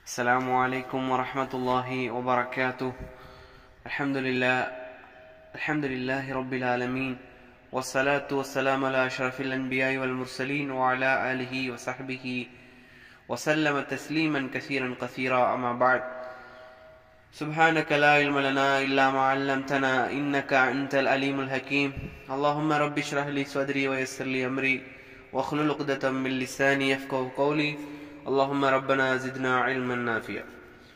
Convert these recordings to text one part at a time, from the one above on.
السلام عليكم ورحمة الله وبركاته الحمد لله الحمد لله رب العالمين والصلاة والسلام على أشرف الأنبياء والمرسلين وعلى آله وصحبه وسلم تسليما كثيرا كثيرا أما بعد سبحانك لا علم لنا إلا ما علمتنا إنك أنت الأليم الحكيم اللهم رب اشرح لي صدري ويسر لي أمري واخلل عقدة من لساني يفقه قولي اللهم ربنا زدنا علما نافعا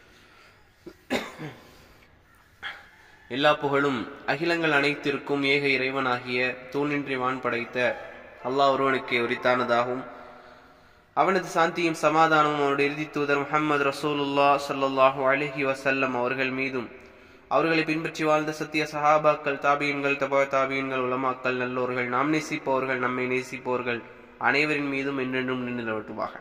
எல்லா புகழும் அகிலங்கள் அனைத்திற்கும் ஏக இறைவனாகிய தூணின்றி வான் படைத்த அல்லாஹ் ஒருவனுக்கே உரித்தானதாகும் அவனது சாந்தியும் சமாதானமும் அவருடைய இறுதி தூதர் முஹம்மது ரசூலுல்லா ஸல்லல்லாஹு அலைஹி வஸல்லம் அவர்கள் மீதும் அவர்களை பின்பற்றி வாழ்ந்த சத்திய சஹாபாக்கள் தாபியன்கள் தபா தாபியன்கள் உலமாக்கள் நல்லோர்கள் நாம் நேசிப்பவர்கள் நம்மை நேசிப்பவர்கள் அனைவரின் மீதும் என்றென்றும் நின்று நிலவட்டுமாக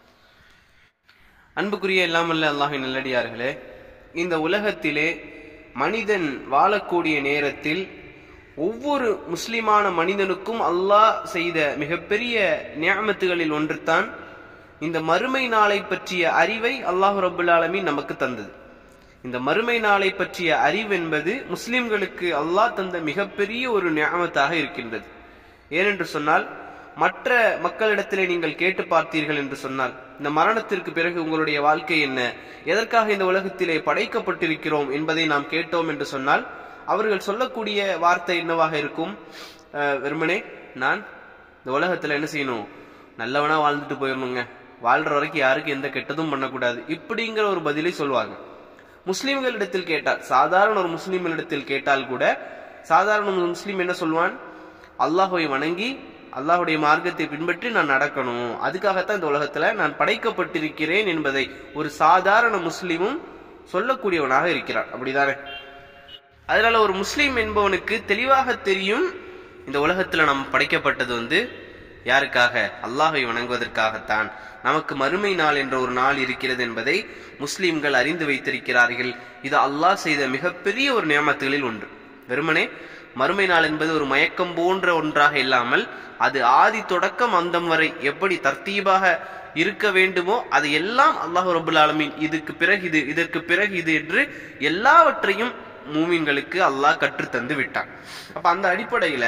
அன்புக்குரிய எல்லாம் அல்ல அல்லாஹின் நல்லடியார்களே இந்த உலகத்திலே மனிதன் வாழக்கூடிய நேரத்தில் ஒவ்வொரு முஸ்லிமான மனிதனுக்கும் அல்லாஹ் செய்த மிகப்பெரிய நியாமத்துகளில் ஒன்றுதான் இந்த மறுமை நாளை பற்றிய அறிவை அல்லாஹு ரபுல் ஆலமீன் நமக்கு தந்தது இந்த மறுமை நாளை பற்றிய அறிவு என்பது முஸ்லிம்களுக்கு அல்லாஹ் தந்த மிகப்பெரிய ஒரு நியாமத்தாக இருக்கின்றது ஏனென்று சொன்னால் மற்ற மக்களிடத்திலே நீங்கள் கேட்டு பார்த்தீர்கள் என்று சொன்னால் இந்த மரணத்திற்கு பிறகு உங்களுடைய வாழ்க்கை என்ன எதற்காக இந்த உலகத்திலே படைக்கப்பட்டிருக்கிறோம் என்பதை நாம் கேட்டோம் என்று சொன்னால் அவர்கள் சொல்லக்கூடிய வார்த்தை என்னவாக இருக்கும் அஹ், வெறுமனே நான் இந்த உலகத்துல என்ன செய்யணும் நல்லவனா வாழ்ந்துட்டு போயிடணுங்க வாழ்ற வரைக்கும் யாருக்கும் எந்த கெட்டதும் பண்ணக்கூடாது இப்படிங்கிற ஒரு பதிலை சொல்லுவாங்க முஸ்லிம்களிடத்தில் கேட்டால் சாதாரண ஒரு முஸ்லிம்களிடத்தில் கேட்டால் கூட சாதாரண ஒரு முஸ்லிம் என்ன சொல்வான் அல்லாஹ்வை வணங்கி அல்லாஹ்வுடைய மார்க்கத்தை பின்பற்றி நான் நடக்கணும் அதுக்காகத்தான் இந்த உலகத்துல நான் படைக்கப்பட்டிருக்கிறேன் என்பதை ஒரு சாதாரண முஸ்லிமும் சொல்லக்கூடியவனாக இருக்கிறான் அப்படிதானே அதனால ஒரு முஸ்லீம் என்பவனுக்கு தெளிவாக தெரியும் இந்த உலகத்துல நாம் படைக்கப்பட்டது வந்து யாருக்காக அல்லாஹை வணங்குவதற்காகத்தான் நமக்கு மறுமை நாள் என்ற ஒரு நாள் இருக்கிறது என்பதை முஸ்லிம்கள் அறிந்து வைத்திருக்கிறார்கள் இது அல்லாஹ் செய்த மிகப்பெரிய ஒரு நியமத்துகளில் ஒன்று வெறுமனே மறுமை நாள் என்பது ஒரு மயக்கம் போன்ற ஒன்றாக இல்லாமல் அது ஆதி தொடக்கம் அந்தம் வரை எப்படி தர்த்தீபாக இருக்க வேண்டுமோ அது எல்லாம் அல்லாஹ் ரபுல் ஆலமீன் இதுக்கு பிறகு இது இதற்கு பிறகு இது என்று எல்லாவற்றையும் மூமின்களுக்கு அல்லாஹ் கற்றுத்தந்து விட்டான் அப்ப அந்த அடிப்படையில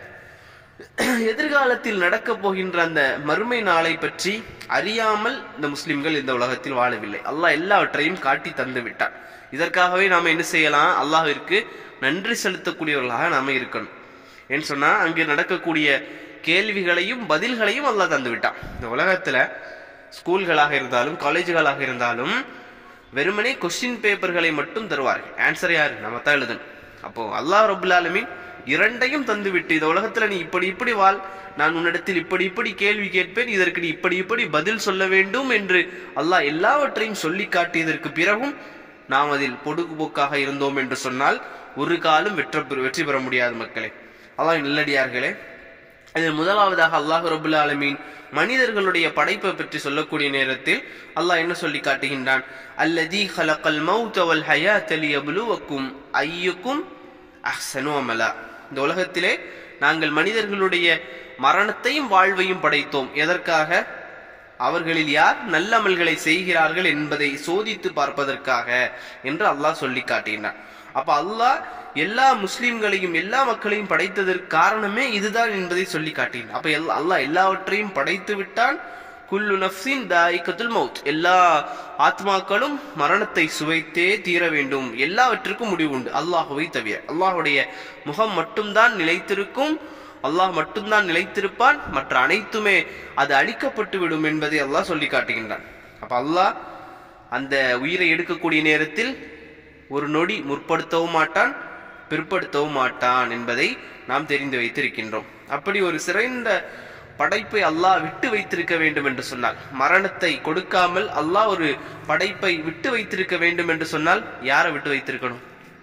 எதிர்காலத்தில் நடக்க போகின்ற அந்த மறுமை நாளை பற்றி அறியாமல் இந்த முஸ்லிம்கள் இந்த உலகத்தில் வாழவில்லை அல்லாஹ் எல்லாவற்றையும் காட்டி தந்து விட்டான் இதற்காகவே நாம என்ன செய்யலாம் அல்லாஹ்விற்கு நன்றி செலுத்தக்கூடியவர்களாக நாம இருக்கணும் ஏன்னு சொன்னா அங்கு நடக்கக்கூடிய கேள்விகளையும் பதில்களையும் அல்லாஹ் தந்து விட்டான் இந்த உலகத்துல ஸ்கூல்களாக இருந்தாலும் காலேஜுகளாக இருந்தாலும் வெறுமனே கொஸ்டின் பேப்பர்களை மட்டும் தருவார்கள் ஆன்சர் யாரு நம்ம தான் எழுதணும் அப்போ அல்லாஹ் ரபுல் ஆலமீன் இரண்டையும் தந்து விட்டு இந்த உலகத்துல நீ இப்படி இப்படி வாழ் நான் உன்னிடத்தில் இப்படி இப்படி கேள்வி கேட்பேன் இதற்கு நீ இப்படி இப்படி பதில் சொல்ல வேண்டும் என்று அல்லாஹ் எல்லாவற்றையும் சொல்லி காட்டியதற்கு பிறகும் நாம் அதில் பொடுகுபோக்காக இருந்தோம் என்று சொன்னால் ஒரு காலம் வெற்றி பெற வெற்றி பெற முடியாது மக்களே அல்லாஹ் நல்லடியார்களே இதில் முதலாவதாக அல்லாஹ் ரபுல் ஆலமீன் மனிதர்களுடைய படைப்பை பற்றி சொல்லக்கூடிய நேரத்தில் அல்லாஹ் என்ன சொல்லி காட்டுகின்றான் அல்லதி ஹலக்கல் மௌத வல் ஹயாத லியப்லுவக்கும் ஐயுக்கும் அஹ்சனு அமலா இந்த உலகத்திலே நாங்கள் மனிதர்களுடைய மரணத்தையும் வாழ்வையும் படைத்தோம் எதற்காக அவர்களில் யார் நல்லமல்களை செய்கிறார்கள் என்பதை சோதித்து பார்ப்பதற்காக என்று அல்லாஹ் சொல்லி காட்டுகின்றான் அப்ப அல்லாஹ் எல்லா முஸ்லிம்களையும் எல்லா மக்களையும் படைத்ததற்கு காரணமே இதுதான் என்பதை சொல்லி காட்டினான் அப்ப எல்- அல்லாஹ் எல்லாவற்றையும் படைத்து விட்டான் குல்லு நஃப்சின் தாயிக்கத்துல் மவுத் எல்லா ஆத்மாக்களும் மரணத்தை சுவைத்தே தீர வேண்டும் எல்லாவற்றிற்கும் முடிவு உண்டு அல்லாஹுவை தவிர அல்லாஹுடைய முகம் மட்டும்தான் நிலைத்திருக்கும் அல்லாஹ் மட்டும்தான் நிலைத்திருப்பான் மற்ற அனைத்துமே அது அழிக்கப்பட்டு விடும் என்பதை அல்லாஹ் சொல்லி காட்டுகின்றான் அப்ப அல்லாஹ் அந்த உயிரை எடுக்கக்கூடிய நேரத்தில் ஒரு நொடி முற்படுத்தவும் மாட்டான் பிற்படுத்தவும் மாட்டான் என்பதை நாம் தெரிந்து வைத்திருக்கின்றோம் அப்படி ஒரு சிறந்த படைப்பை அல்லாஹ் விட்டு வைத்திருக்க வேண்டும் என்று சொன்னால் மரணத்தை கொடுக்காமல் அல்லாஹ் ஒரு படைப்பை விட்டு வைத்திருக்க வேண்டும் என்று சொன்னால் யாரை விட்டு வைத்திருக்கணும்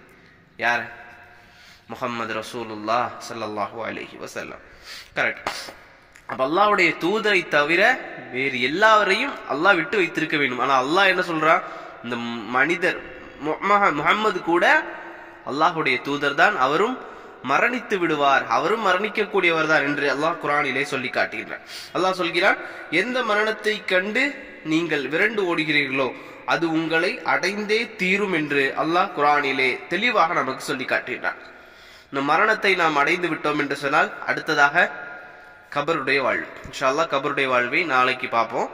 யார முகம்மது ரசூலுல்லா ஸல்லல்லாஹு அலைஹி வஸல்லம் கரெக்ட் அப்ப அல்லாஹ்வுடைய தூதரை தவிர வேறு எல்லாவரையும் அல்லாஹ் விட்டு வைத்திருக்க வேண்டும் ஆனா அல்லாஹ் என்ன சொல்றான் இந்த மனிதர் முஹம்ம- முஹம்மது கூட அல்லாஹ்வுடைய தூதர் தான் அவரும் மரணித்து விடுவார் அவரும் மரணிக்கக்கூடியவர் தான் என்று அல்லாஹ் குரானிலே சொல்லி காட்டுகின்றான் அல்லாஹ் சொல்கிறான் எந்த மரணத்தை கண்டு நீங்கள் விரண்டு ஓடுகிறீர்களோ அது உங்களை அடைந்தே தீரும் என்று அல்லாஹ் குரானிலே தெளிவாக நமக்கு சொல்லி காட்டுகிறான் இந்த மரணத்தை நாம் அடைந்து விட்டோம் என்று சொன்னால் அடுத்ததாக கபருடைய வாழ்வு இன்ஷா அல்லாஹ் கபருடைய வாழ்வை நாளைக்கு பார்ப்போம்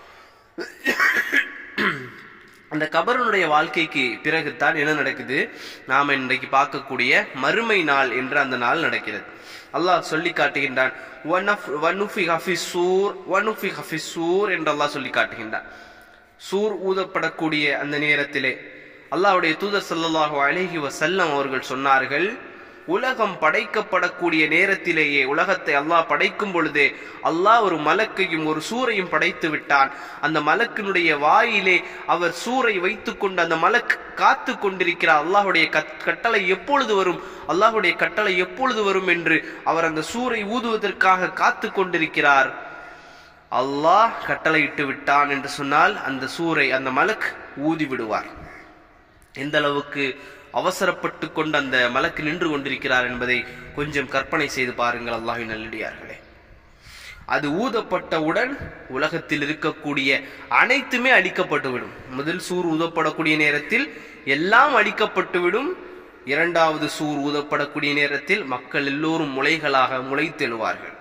அந்த கபருடைய வாழ்க்கைக்கு பிறகுதான் என்ன நடக்குது நாம இன்றைக்கு பார்க்கக்கூடிய மறுமை நாள் என்று அந்த நாள் நடக்கிறது அல்லாஹ் சொல்லி காட்டுகின்றான் "வனஃப்- வனுஃபிக ஃபிஸ்ஸூர், வனுஃபிக ஃபிஸ்ஸூர்" என்று அல்லாஹ் சொல்லி காட்டுகின்றான் சூர் ஊதப்படக்கூடிய அந்த நேரத்திலே அல்லாஹ்வுடைய தூதர் ஸல்லல்லாஹு அலைஹி வஸல்லம் அவர்கள் சொன்னார்கள் உலகம் படைக்கப்படக்கூடிய நேரத்திலேயே உலகத்தை அல்லாஹ் படைக்கும் பொழுதே அல்லாஹ் ஒரு மலக்கையும் ஒரு சூரையும் படைத்து விட்டான் அந்த மலக்கினுடைய வாயிலே அவர் சூரை வைத்துக்கொண்டு அந்த மலக் காத்து கொண்டிருக்கிறார் அல்லாஹ்வுடைய கட்- கட்டளை எப்பொழுது வரும் அல்லாஹ்வுடைய கட்டளை எப்பொழுது வரும் என்று அவர் அந்த சூரை ஊதுவதற்காக காத்து கொண்டிருக்கிறார் அல்லாஹ் கட்டளையிட்டு விட்டான் என்று சொன்னால் அந்த சூரை அந்த மலக் ஊதி விடுவார் எந்த அளவுக்கு அவசரப்பட்டு கொண்டு அந்த மலக்கு நின்று கொண்டிருக்கிறார் என்பதை கொஞ்சம் கற்பனை செய்து பாருங்கள் அல்லாஹின் நல்லடியார்களே அது ஊதப்பட்டவுடன் உலகத்தில் இருக்கக்கூடிய அனைத்துமே அழிக்கப்பட்டுவிடும் முதல் சூர் ஊதப்படக்கூடிய நேரத்தில் எல்லாம் அழிக்கப்பட்டுவிடும் இரண்டாவது சூர் ஊதப்படக்கூடிய நேரத்தில் மக்கள் எல்லோரும் முளைகளாக முளைத்தெழுவார்கள்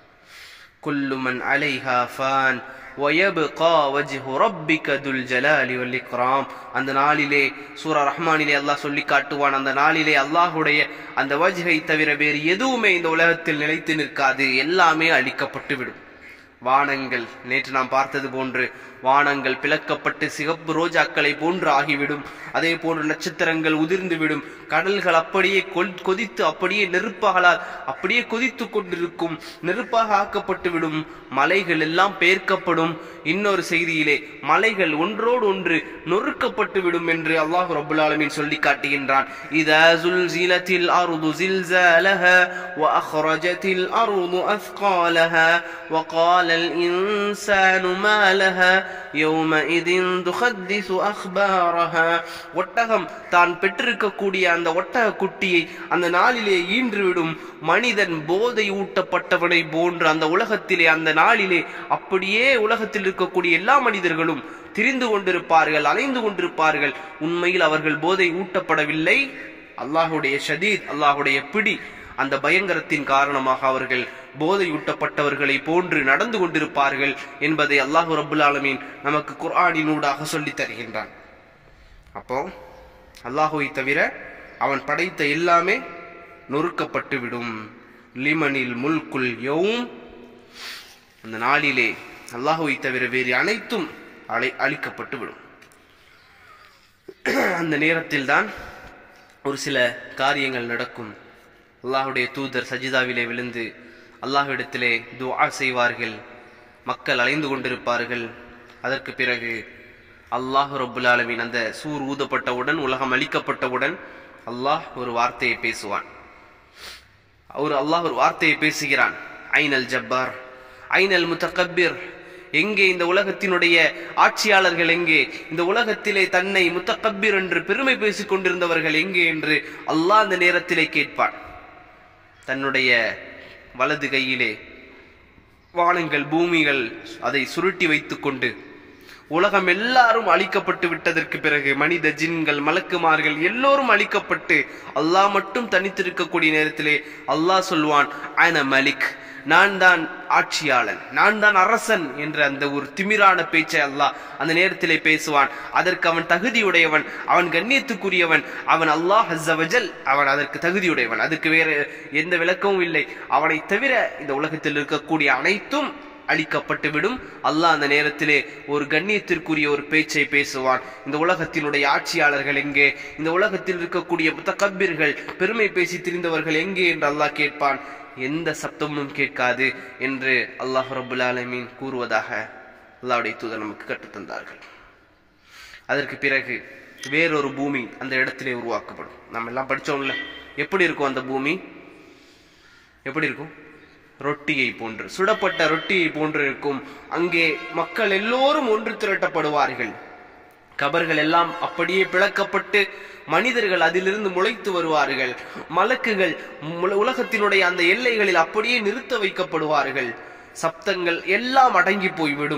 كل من عليها فان ويبقى وجه ربك ذو الجلال والإكرام அந்த நாளிலே சூரா ரஹ்மானிலே அல்லாஹ் சொல்லி காட்டுவான் அந்த நாளிலே அல்லாஹ்வுடைய அந்த வஜ்ஹை தவிர வேறு எதுவுமே இந்த உலகத்தில் நிலைத்து நிற்காது எல்லாமே அழிக்கப்பட்டு விடும் வானங்கள் நேற்று நாம் பார்த்தது போன்று வானங்கள் பிளக்கப்பட்டு சிகப்பு ரோஜாக்களை போன்று ஆகிவிடும் அதே போன்று நட்சத்திரங்கள் உதிர்ந்து விடும் கடல்கள் அப்படியே கொல்- கொதித்து அப்படியே நெருப்பாகலால் அப்படியே கொதித்து கொண்டிருக்கும் நெருப்பாக ஆக்கப்பட்டு விடும் மலைகள் எல்லாம் பெயர்க்கப்படும் இன்னொரு செய்தியிலே மலைகள் ஒன்றோடு ஒன்று நொறுக்கப்பட்டு விடும் என்று அல்லாஹ் ரபுல் ஆலமீன் சொல்லி காட்டுகின்றான் இதா زلزلتில் الارض زلزالها واخرجت الارض اثقالها وقال الانسان ما لها يومئذ تحدث اخبارها ஒட்டகம் தான் பெற்றிருக்கக்கூடிய அந்த ஒட்டக குட்டியை அந்த நாளிலே ஈன்றுவிடும் மனிதன் போதை ஊட்டப்பட்டவனை போன்று அந்த உலகத்திலே அந்த நாளிலே அப்படியே உலகத்தில் இருக்கக்கூடிய எல்லா மனிதர்களும் திரிந்து கொண்டிருப்பார்கள் அலைந்து கொண்டிருப்பார்கள் உண்மையில் அவர்கள் போதை ஊட்டப்படவில்லை அல்லாஹுடைய ஷதீத் அல்லாஹுடைய பிடி அந்த பயங்கரத்தின் காரணமாக அவர்கள் போதை ஊட்டப்பட்டவர்களை போன்று நடந்து கொண்டிருப்பார்கள் என்பதை அல்லாஹு ரபுல் ஆலமீன் நமக்கு குர்ஆனினூடாக சொல்லித் தருகின்றான் அப்போ அல்லாஹுவை தவிர அவன் படைத்த எல்லாமே நொறுக்கப்பட்டு விடும் லிமனில் முல்குல் யௌம் அந்த நாளிலே அல்லாஹுவை தவிர வேறு அனைத்தும் அழை அழிக்கப்பட்டு விடும் அந்த நேரத்தில் தான் ஒரு சில காரியங்கள் நடக்கும் அல்லாஹுடைய தூதர் சஜிதாவிலே விழுந்து அல்லாஹ்விடத்திலே துஆ செய்வார்கள் மக்கள் அலைந்து கொண்டிருப்பார்கள் அதற்கு பிறகு அல்லாஹ் ரப்புல் ஆலமீன் அந்த சூர் ஊதப்பட்டவுடன் உலகம் அழிக்கப்பட்டவுடன் அல்லாஹ் ஒரு வார்த்தையை பேசுவான் ஒரு அல்லாஹ் ஒரு வார்த்தையை பேசுகிறான் ஐனல் ஜப்பார் ஐனல் முத்தகப்பிர் எங்கே இந்த உலகத்தினுடைய ஆட்சியாளர்கள் எங்கே இந்த உலகத்திலே தன்னை முத்தகப்பிர் என்று பெருமை பேசிக் கொண்டிருந்தவர்கள் எங்கே என்று அல்லாஹ் அந்த நேரத்திலே கேட்பான் தன்னுடைய வலது கையிலே வானங்கள் பூமிகள் அதை சுருட்டி வைத்துக்கொண்டு உலகம் எல்லாரும் அழிக்கப்பட்டு விட்டதற்கு பிறகு மனித ஜின்கள் மலக்குமார்கள் எல்லோரும் அழிக்கப்பட்டு அல்லாஹ் மட்டும் தனித்திருக்கக்கூடிய நேரத்திலே அல்லாஹ் சொல்வான் அன மலிக் நான் தான் ஆட்சியாளன் நான் தான் அரசன் என்ற அந்த ஒரு திமிரான பேச்சை அல்லாஹ் அந்த நேரத்திலே பேசுவான் அதற்கு அவன் தகுதியுடையவன் அவன் கண்ணியத்துக்குரியவன் அவன் அல்லாஹ் அஸ்ஸவஜல் அவன் அதற்கு தகுதியுடையவன் அதுக்கு வேற எந்த விளக்கமும் இல்லை அவனை தவிர இந்த உலகத்தில் இருக்கக்கூடிய அனைத்தும் அழிக்கப்பட்டு விடும் அல்லாஹ் அந்த நேரத்திலே ஒரு கண்ணியத்திற்குரிய ஒரு பேச்சை பேசுவான் இந்த உலகத்தினுடைய ஆட்சியாளர்கள் எங்கே இந்த உலகத்தில் இருக்கக்கூடிய முத்தகப்பிர்கள் பெருமை பேசி திரிந்தவர்கள் எங்கே என்று அல்லாஹ் கேட்பான் எந்த சப்தமும் கேட்காது என்று அல்லாஹ் ரபுல் ஆலமீன் கூறுவதாக அல்லாஹ்வுடைய தூதர் நமக்கு கற்றுத்தந்தார்கள் அதற்கு பிறகு வேறொரு பூமி அந்த இடத்திலே உருவாக்கப்படும் நம்ம எல்லாம் படிச்சோம்ல எப்படி இருக்கும் அந்த பூமி எப்படி இருக்கும் ரொட்டியை போன்று சுடப்பட்ட ரொட்டியை போன்று இருக்கும் அங்கே மக்கள் எல்லோரும் ஒன்று திரட்டப்படுவார்கள் கபர்கள் எல்லாம் அப்படியே பிளக்கப்பட்டு மனிதர்கள் அதிலிருந்து முளைத்து வருவார்கள் மலக்குகள் முல- உலகத்தினுடைய அந்த எல்லைகளில் அப்படியே நிறுத்த வைக்கப்படுவார்கள் சப்தங்கள் எல்லாம் அடங்கி போய்விடும்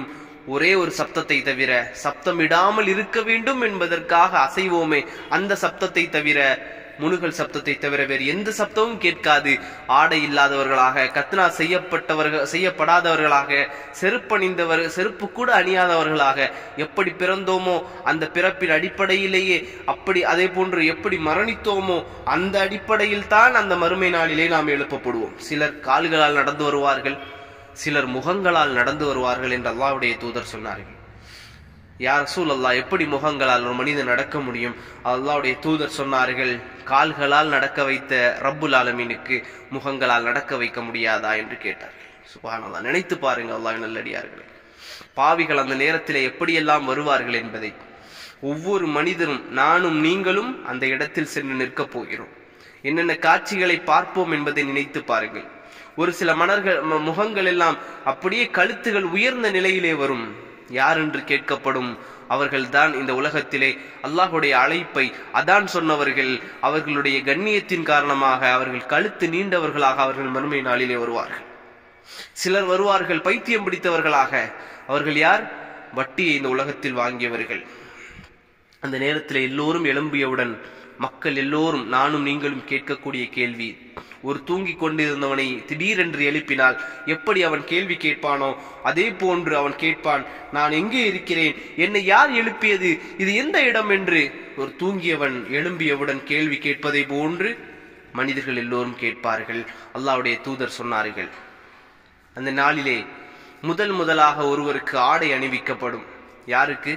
ஒரே ஒரு சப்தத்தை தவிர சப்தமிடாமல் இருக்க வேண்டும் என்பதற்காக அசைவோமே அந்த சப்தத்தை தவிர முனுகல் சப்தத்தை தவிர வேறு எந்த சப்தமும் கேட்காது ஆடை இல்லாதவர்களாக கத்னா செய்யப்பட்டவர்கள் செய்யப்படாதவர்களாக செருப்பணிந்தவர் செருப்பு கூட அணியாதவர்களாக எப்படி பிறந்தோமோ அந்த பிறப்பின் அடிப்படையிலேயே அப்படி அதே போன்று எப்படி மரணித்தோமோ அந்த அடிப்படையில் தான் அந்த மறுமை நாளிலே நாம் எழுப்பப்படுவோம் சிலர் கால்களால் நடந்து வருவார்கள் சிலர் முகங்களால் நடந்து வருவார்கள் என்று அல்லாஹ்வுடைய தூதர் சொன்னார்கள் யார் ரசூல் அல்லாஹ் எப்படி முகங்களால் ஒரு மனிதன் நடக்க முடியும் அல்லாஹ்வுடைய தூதர் சொன்னார்கள் கால்களால் நடக்க வைத்த ரப்புல் ஆலமீனுக்கு முகங்களால் நடக்க வைக்க முடியாதா என்று கேட்டார்கள் சுபஹானல்லாஹ் நினைத்து பாருங்க அல்லாஹ் நல்லடியார்களே பாவிகள் அந்த நேரத்திலே எப்படியெல்லாம் வருவார்கள் என்பதை ஒவ்வொரு மனிதனும் நானும் நீங்களும் அந்த இடத்தில் சென்று நிற்கப் போகிறோம் என்னென்ன காட்சிகளை பார்ப்போம் என்பதை நினைத்து பாருங்கள் ஒரு சில மணர்கள் ம- முகங்கள் எல்லாம் அப்படியே கழுத்துகள் உயர்ந்த நிலையிலே வரும் யார் என்று கேட்கப்படும் அவர்கள்தான் இந்த உலகத்திலே அல்லாஹ்வுடைய அழைப்பை அதான் சொன்னவர்கள் அவர்களுடைய கண்ணியத்தின் காரணமாக அவர்கள் கழுத்து நீண்டவர்களாக அவர்கள் மறுமை நாளிலே வருவார்கள் சிலர் வருவார்கள் பைத்தியம் பிடித்தவர்களாக அவர்கள் யார் வட்டியை இந்த உலகத்தில் வாங்கியவர்கள் அந்த நேரத்தில் எல்லோரும் எழும்பியவுடன் மக்கள் எல்லோரும் நானும் நீங்களும் கேட்கக்கூடிய கேள்வி ஒரு தூங்கிக் கொண்டிருந்தவனை திடீரென்று எழுப்பினால் எப்படி அவன் கேள்வி கேட்பானோ அதே போன்று அவன் கேட்பான் நான் எங்கே இருக்கிறேன் என்னை யார் எழுப்பியது இது எந்த இடம் என்று ஒரு தூங்கியவன் எழும்பியவுடன் கேள்வி கேட்பதை போன்று மனிதர்கள் எல்லோரும் கேட்பார்கள் அல்லாஹ்வுடைய தூதர் சொன்னார்கள் அந்த நாளிலே முதல் முதலாக ஒருவருக்கு ஆடை அணிவிக்கப்படும் யாருக்கு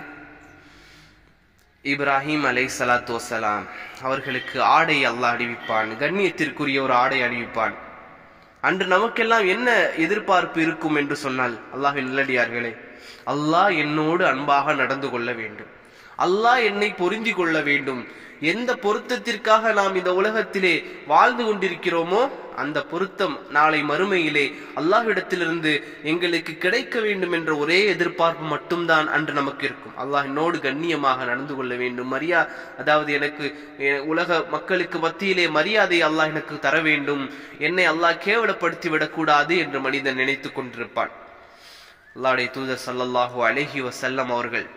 இப்ராஹிம் அலை சலாத்து வசலாம் அவர்களுக்கு ஆடை அல்லாஹ் அணிவிப்பான் கண்ணியத்திற்குரிய ஒரு ஆடை அணிவிப்பான் அன்று நமக்கெல்லாம் என்ன எதிர்பார்ப்பு இருக்கும் என்று சொன்னால் அல்லாஹின் நல்லடியார்களே அல்லாஹ் என்னோடு அன்பாக நடந்து கொள்ள வேண்டும் அல்லாஹ் என்னை பொருந்தி கொள்ள வேண்டும் எந்த பொருத்தத்திற்காக நாம் இந்த உலகத்திலே வாழ்ந்து கொண்டிருக்கிறோமோ அந்த பொருத்தம் நாளை மறுமையிலே அல்லாஹ்விடத்திலிருந்து எங்களுக்கு கிடைக்க வேண்டும் என்ற ஒரே எதிர்பார்ப்பு மட்டும்தான் அன்று நமக்கு இருக்கும் அல்லாஹ் என்னோடு கண்ணியமாக நடந்து கொள்ள வேண்டும் மரியா அதாவது எனக்கு எ- உலக மக்களுக்கு மத்தியிலே மரியாதை அல்லாஹ் எனக்கு தர வேண்டும் என்னை அல்லாஹ் கேவலப்படுத்தி விடக்கூடாது என்று மனிதன் நினைத்துக் கொண்டிருப்பான் அல்லாஹ்வுடைய தூதர் ஸல்லல்லாஹு அலைஹி வஸல்லம் அவர்கள்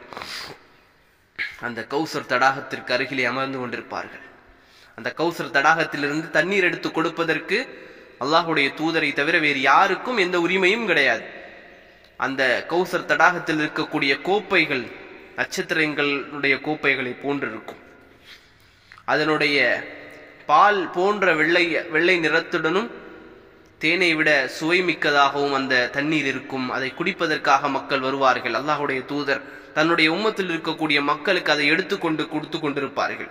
அந்த கௌசர் தடாகத்திற்கு அருகிலே அமர்ந்து கொண்டிருப்பார்கள் அந்த கௌசர் தடாகத்திலிருந்து தண்ணீர் எடுத்து கொடுப்பதற்கு அல்லாஹ்வுடைய தூதரை தவிர வேறு யாருக்கும் எந்த உரிமையும் கிடையாது அந்த கௌசர் தடாகத்தில் இருக்கக்கூடிய கோப்பைகள் நட்சத்திரங்களுடைய கோப்பைகளை போன்றிருக்கும் அதனுடைய பால் போன்ற வெள்ளை வெள்ளை நிறத்துடனும் தேனை விட சுவைமிக்கதாகவும் அந்த தண்ணீர் இருக்கும் அதை குடிப்பதற்காக மக்கள் வருவார்கள் அல்லாஹ்வுடைய தூதர் தன்னுடைய உம்மத்தில் இருக்கக்கூடிய மக்களுக்கு அதை எடுத்துக்கொண்டு கொடுத்து கொண்டிருப்பார்கள்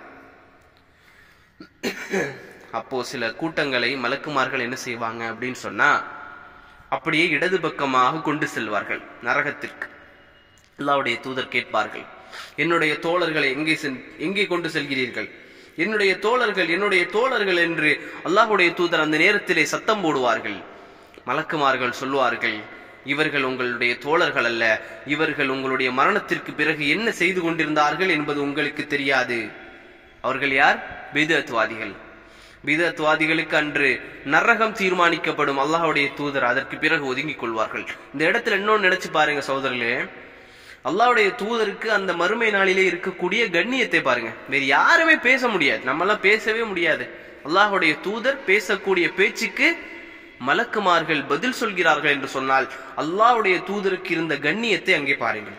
அப்போ சில கூட்டங்களை மலக்குமார்கள் என்ன செய்வாங்க அப்படின்னு சொன்னா அப்படியே இடது பக்கமாக கொண்டு செல்வார்கள் நரகத்திற்கு அல்லாஹ்வுடைய தூதர் கேட்பார்கள் என்னுடைய தோழர்களை எங்கே சென்- எங்கே கொண்டு செல்கிறீர்கள் என்னுடைய தோழர்கள் என்னுடைய தோழர்கள் என்று அல்லாஹ்வுடைய தூதர் அந்த நேரத்திலே சத்தம் போடுவார்கள் மலக்குமார்கள் சொல்வார்கள் இவர்கள் உங்களுடைய தோழர்கள் அல்ல இவர்கள் உங்களுடைய மரணத்திற்கு பிறகு என்ன செய்து கொண்டிருந்தார்கள் என்பது உங்களுக்கு தெரியாது அவர்கள் யார் பிதத்வாதிகள் பிதத்வாதிகளுக்கு அன்று நரகம் தீர்மானிக்கப்படும் அல்லாஹ்வுடைய தூதர் அதற்கு பிறகு ஒதுங்கிக் கொள்வார்கள் இந்த இடத்துல இன்னொன்னு நினைச்சு பாருங்க சகோதரர்களே அல்லாஹ்வுடைய தூதருக்கு அந்த மறுமை நாளிலே இருக்கக்கூடிய கண்ணியத்தை பாருங்க வேற யாருமே பேச முடியாது நம்மெல்லாம் பேசவே முடியாது அல்லாஹ்வுடைய தூதர் பேசக்கூடிய பேச்சுக்கு மலக்குமார்கள் பதில் சொல்கிறார்கள் என்று சொன்னால் அல்லாஹ்வுடைய தூதருக்கு இருந்த கண்ணியத்தை அங்கே பாருங்கள்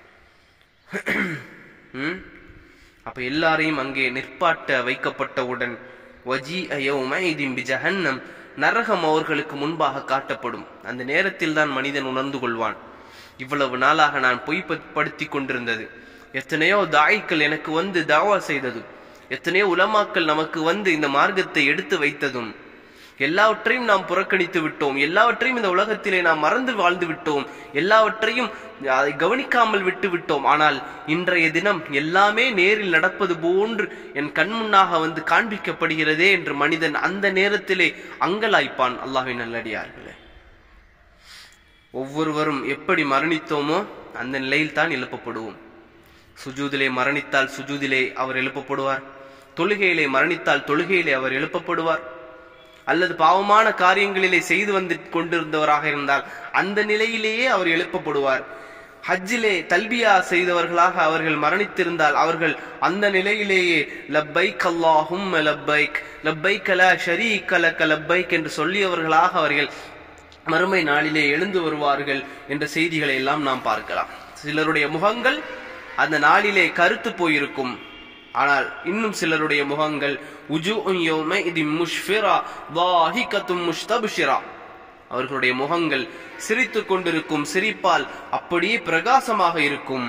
ம்? அப்ப எல்லாரையும் அங்கே நிற்பாட்ட வைக்கப்பட்டவுடன் வஜி ஜஹன்னம் நரகம் அவர்களுக்கு முன்பாக காட்டப்படும் அந்த நேரத்தில் தான் மனிதன் உணர்ந்து கொள்வான் இவ்வளவு நாளாக நான் பொய்ப்படுத்தி கொண்டிருந்தது எத்தனையோ தாய்க்கள் எனக்கு வந்து தாவா செய்ததும் எத்தனையோ உலமாக்கள் நமக்கு வந்து இந்த மார்க்கத்தை எடுத்து வைத்ததும் எல்லாவற்றையும் நாம் புறக்கணித்து விட்டோம் எல்லாவற்றையும் இந்த உலகத்திலே நாம் மறந்து வாழ்ந்து விட்டோம் எல்லாவற்றையும் அதை கவனிக்காமல் விட்டு விட்டோம் ஆனால் இன்றைய தினம் எல்லாமே நேரில் நடப்பது போன்று என் கண் முன்னாக வந்து காண்பிக்கப்படுகிறதே என்று மனிதன் அந்த நேரத்திலே அங்கலாய்ப்பான் அல்லாஹ்வின் நல்லடியார்களே ஒவ்வொருவரும் எப்படி மரணித்தோமோ அந்த நிலையில் தான் எழுப்பப்படுவோம் சுஜூதிலே மரணித்தால் சுஜூதிலே அவர் எழுப்பப்படுவார் தொழுகையிலே மரணித்தால் தொழுகையிலே அவர் எழுப்பப்படுவார் அல்லது பாவமான காரியங்களிலே செய்து வந்து கொண்டிருந்தவராக இருந்தால் அந்த நிலையிலேயே அவர் எழுப்பப்படுவார் ஹஜ்ஜிலே தல்பியா செய்தவர்களாக அவர்கள் மரணித்திருந்தால் அவர்கள் அந்த நிலையிலேயே லப்பைக் அல்லாஹும் லப்பைக் லப்பைக் லா ஷரீக லக லப்பைக் என்று சொல்லியவர்களாக அவர்கள் மறுமை நாளிலே எழுந்து வருவார்கள் என்ற செய்திகளை எல்லாம் நாம் பார்க்கலாம் சிலருடைய முகங்கள் அந்த நாளிலே கருத்து போயிருக்கும் ஆனால் இன்னும் சிலருடைய முகங்கள் உஜு இது முஷ்ஃபிரா வாஹிகத்தும் முஷ்தபுஷிரா அவர்களுடைய முகங்கள் சிரித்துக் கொண்டிருக்கும் சிரிப்பால் அப்படியே பிரகாசமாக இருக்கும்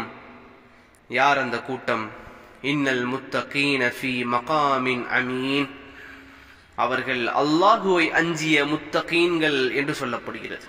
யார் அந்த கூட்டம் இன்னல் முத்தகீன ஃபீ மகாமின் அமீன் அவர்கள் அல்லாஹுவை அஞ்சிய முத்தகீன்கள் என்று சொல்லப்படுகிறது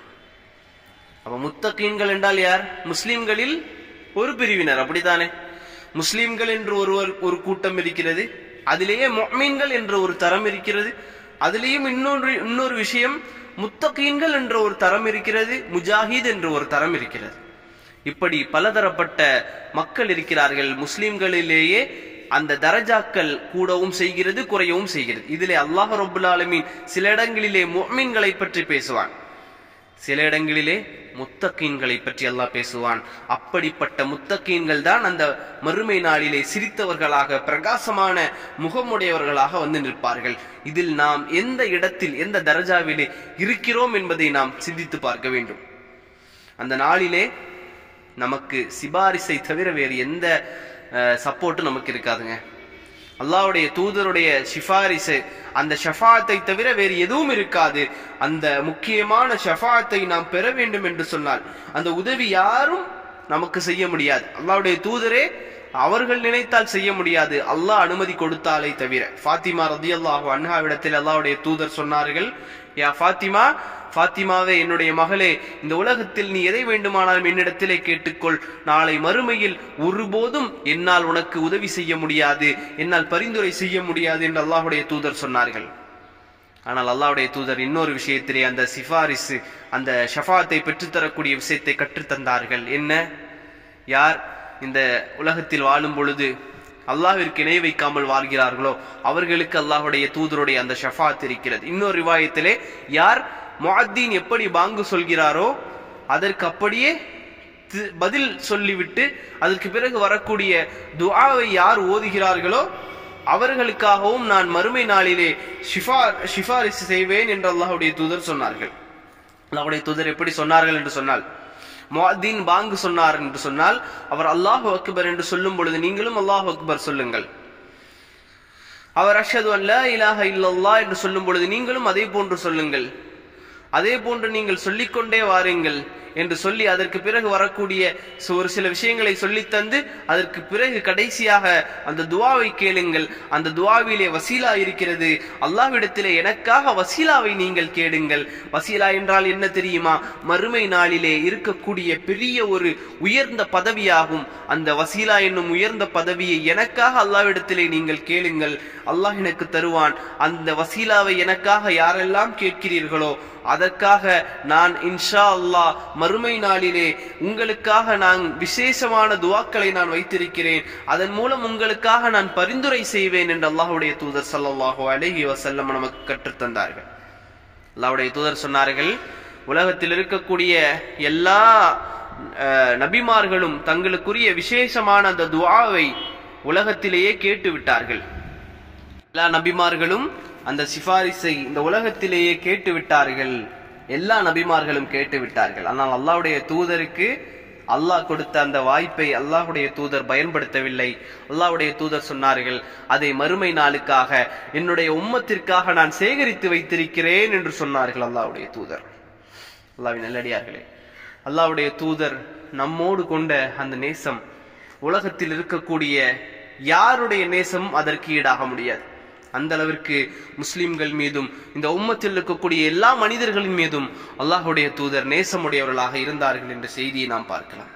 அப்ப முத்தகீன்கள் என்றால் யார் முஸ்லிம்களில் ஒரு பிரிவினர் அப்படித்தானே முஸ்லிம்கள் என்று ஒருவர் ஒரு கூட்டம் இருக்கிறது அதிலேயே மொமீன்கள் என்ற ஒரு தரம் இருக்கிறது அதிலேயும் இன்னொன்று இன்னொரு விஷயம் முத்தகீன்கள் என்ற ஒரு தரம் இருக்கிறது முஜாஹித் என்ற ஒரு தரம் இருக்கிறது இப்படி பலதரப்பட்ட மக்கள் இருக்கிறார்கள் முஸ்லிம்களிலேயே அந்த தரஜாக்கள் கூடவும் செய்கிறது குறையவும் செய்கிறது இதிலே அல்லாஹ் ரபுல் ஆலமீன் சில இடங்களிலே முஃமின்களை பற்றி பேசுவான் சில இடங்களிலே முத்தக்கீன்களை பற்றி அல்லாஹ் பேசுவான் அப்படிப்பட்ட முத்தக்கீன்கள் தான் அந்த மறுமை நாளிலே சிரித்தவர்களாக பிரகாசமான முகமுடையவர்களாக வந்து நிற்பார்கள் இதில் நாம் எந்த இடத்தில் எந்த தரஜாவிலே இருக்கிறோம் என்பதை நாம் சிந்தித்து பார்க்க வேண்டும் அந்த நாளிலே நமக்கு சிபாரிசை தவிர வேறு எந்த சப்போர்ட்டும் நமக்கு இருக்காதுங்க அல்லாவுடைய தூதருடைய ஷிஃபாரிசு அந்த ஷஃபாத்தை தவிர வேறு எதுவும் இருக்காது அந்த முக்கியமான ஷஃபாத்தை நாம் பெற வேண்டும் என்று சொன்னால் அந்த உதவி யாரும் நமக்கு செய்ய முடியாது அல்லாவுடைய தூதரே அவர்கள் நினைத்தால் செய்ய முடியாது அல்லாஹ் அனுமதி கொடுத்தாலே தவிர ஃபாத்திமா ரதி அல்லாஹு அன்ஹாவிடத்தில் அல்லாவுடைய தூதர் சொன்னார்கள் யா ஃபாத்திமா ஃபாத்திமாவே என்னுடைய மகளே இந்த உலகத்தில் நீ எதை வேண்டுமானாலும் என்னிடத்திலே கேட்டுக்கொள் நாளை மறுமையில் ஒருபோதும் என்னால் உனக்கு உதவி செய்ய முடியாது என்னால் பரிந்துரை செய்ய முடியாது என்று அல்லாஹுடைய தூதர் சொன்னார்கள் ஆனால் அல்லாஹ்வுடைய தூதர் இன்னொரு விஷயத்திலே அந்த சிபாரிசு அந்த ஷஃபாத்தை பெற்றுத்தரக்கூடிய விஷயத்தை கற்றுத்தந்தார்கள் என்ன யார் இந்த உலகத்தில் வாழும் பொழுது அல்லாஹ்விற்கு இணை வைக்காமல் வாழ்கிறார்களோ அவர்களுக்கு அல்லாஹ்வுடைய தூதருடைய அந்த ஷஃபாத் இருக்கிறது இன்னொரு ரிவாயத்திலே யார் முஅத்தீன் எப்படி பாங்கு சொல்கிறாரோ அதற்கு அப்படியே தி- பதில் சொல்லிவிட்டு அதற்கு பிறகு வரக்கூடிய துஆவை யார் ஓதுகிறார்களோ அவர்களுக்காகவும் நான் மறுமை நாளிலே ஷிஃபா ஷிஃபாரிசு செய்வேன் என்று அல்லாஹ்வுடைய தூதர் சொன்னார்கள் அல்லாஹ்வுடைய தூதர் எப்படி சொன்னார்கள் என்று சொன்னால் முஅத்தீன் பாங்கு சொன்னார் என்று சொன்னால் அவர் அல்லாஹ் அக்பர் என்று சொல்லும் பொழுது நீங்களும் அல்லாஹ் அக்பர் சொல்லுங்கள் அவர் அஷது அல்ல இலாஹ இல்லல்லா என்று சொல்லும் பொழுது நீங்களும் அதே போன்று சொல்லுங்கள் அதே போன்று நீங்கள் சொல்லிக்கொண்டே வாருங்கள் என்று சொல்லி அதற்கு பிறகு வரக்கூடிய சு- ஒரு சில விஷயங்களை சொல்லித் தந்து அதற்கு பிறகு கடைசியாக அந்த துவாவை கேளுங்கள் அந்த துவாவிலே வசீலா இருக்கிறது அல்லாஹ்விடத்திலே எனக்காக வசீலாவை நீங்கள் கேளுங்கள் வசீலா என்றால் என்ன தெரியுமா மறுமை நாளிலே இருக்கக்கூடிய பெரிய ஒரு உயர்ந்த பதவியாகும் அந்த வசீலா என்னும் உயர்ந்த பதவியை எனக்காக அல்லாஹ்விடத்திலே நீங்கள் கேளுங்கள் அல்லாஹ் எனக்கு தருவான் அந்த வசீலாவை எனக்காக யாரெல்லாம் கேட்கிறீர்களோ அதற்காக நான் இன்ஷா அல்லாஹ் மறுமை நாளிலே உங்களுக்காக நான் விசேஷமான துவாக்களை நான் வைத்திருக்கிறேன் அதன் மூலம் உங்களுக்காக நான் பரிந்துரை செய்வேன் என்று அல்லாஹ்வுடைய தூதர் ஸல்லல்லாஹு அலைஹி வஸல்லம் நமக்கு கற்றுத் தந்தார்கள் அல்லாஹ்வுடைய தூதர் சொன்னார்கள் உலகத்தில் இருக்கக்கூடிய எல்லா அஹ், நபிமார்களும் தங்களுக்குரிய விசேஷமான அந்த துஆவை உலகத்திலேயே கேட்டு விட்டார்கள் எல்லா நபிமார்களும் அந்த சிபாரிசை இந்த உலகத்திலேயே கேட்டு விட்டார்கள் எல்லா நபிமார்களும் கேட்டு விட்டார்கள் ஆனால் அல்லாஹ்வுடைய தூதருக்கு அல்லாஹ் கொடுத்த அந்த வாய்ப்பை அல்லாஹ்வுடைய தூதர் பயன்படுத்தவில்லை அல்லாஹ்வுடைய தூதர் சொன்னார்கள் அதை மறுமை நாளுக்காக என்னுடைய உம்மத்திற்காக நான் சேகரித்து வைத்திருக்கிறேன் என்று சொன்னார்கள் அல்லாஹ்வுடைய தூதர் அல்லாஹ்வின் நல்லடியார்களே அல்லாஹ்வுடைய தூதர் நம்மோடு கொண்ட அந்த நேசம் உலகத்தில் இருக்கக்கூடிய யாருடைய நேசமும் அதற்கு ஈடாக முடியாது அந்த அளவிற்கு முஸ்லிம்கள் மீதும் இந்த உம்மத்தில் இருக்கக்கூடிய எல்லா மனிதர்களின் மீதும் அல்லாஹ்வுடைய தூதர் நேசமுடையவர்களாக இருந்தார்கள் என்ற செய்தியை நாம் பார்க்கலாம்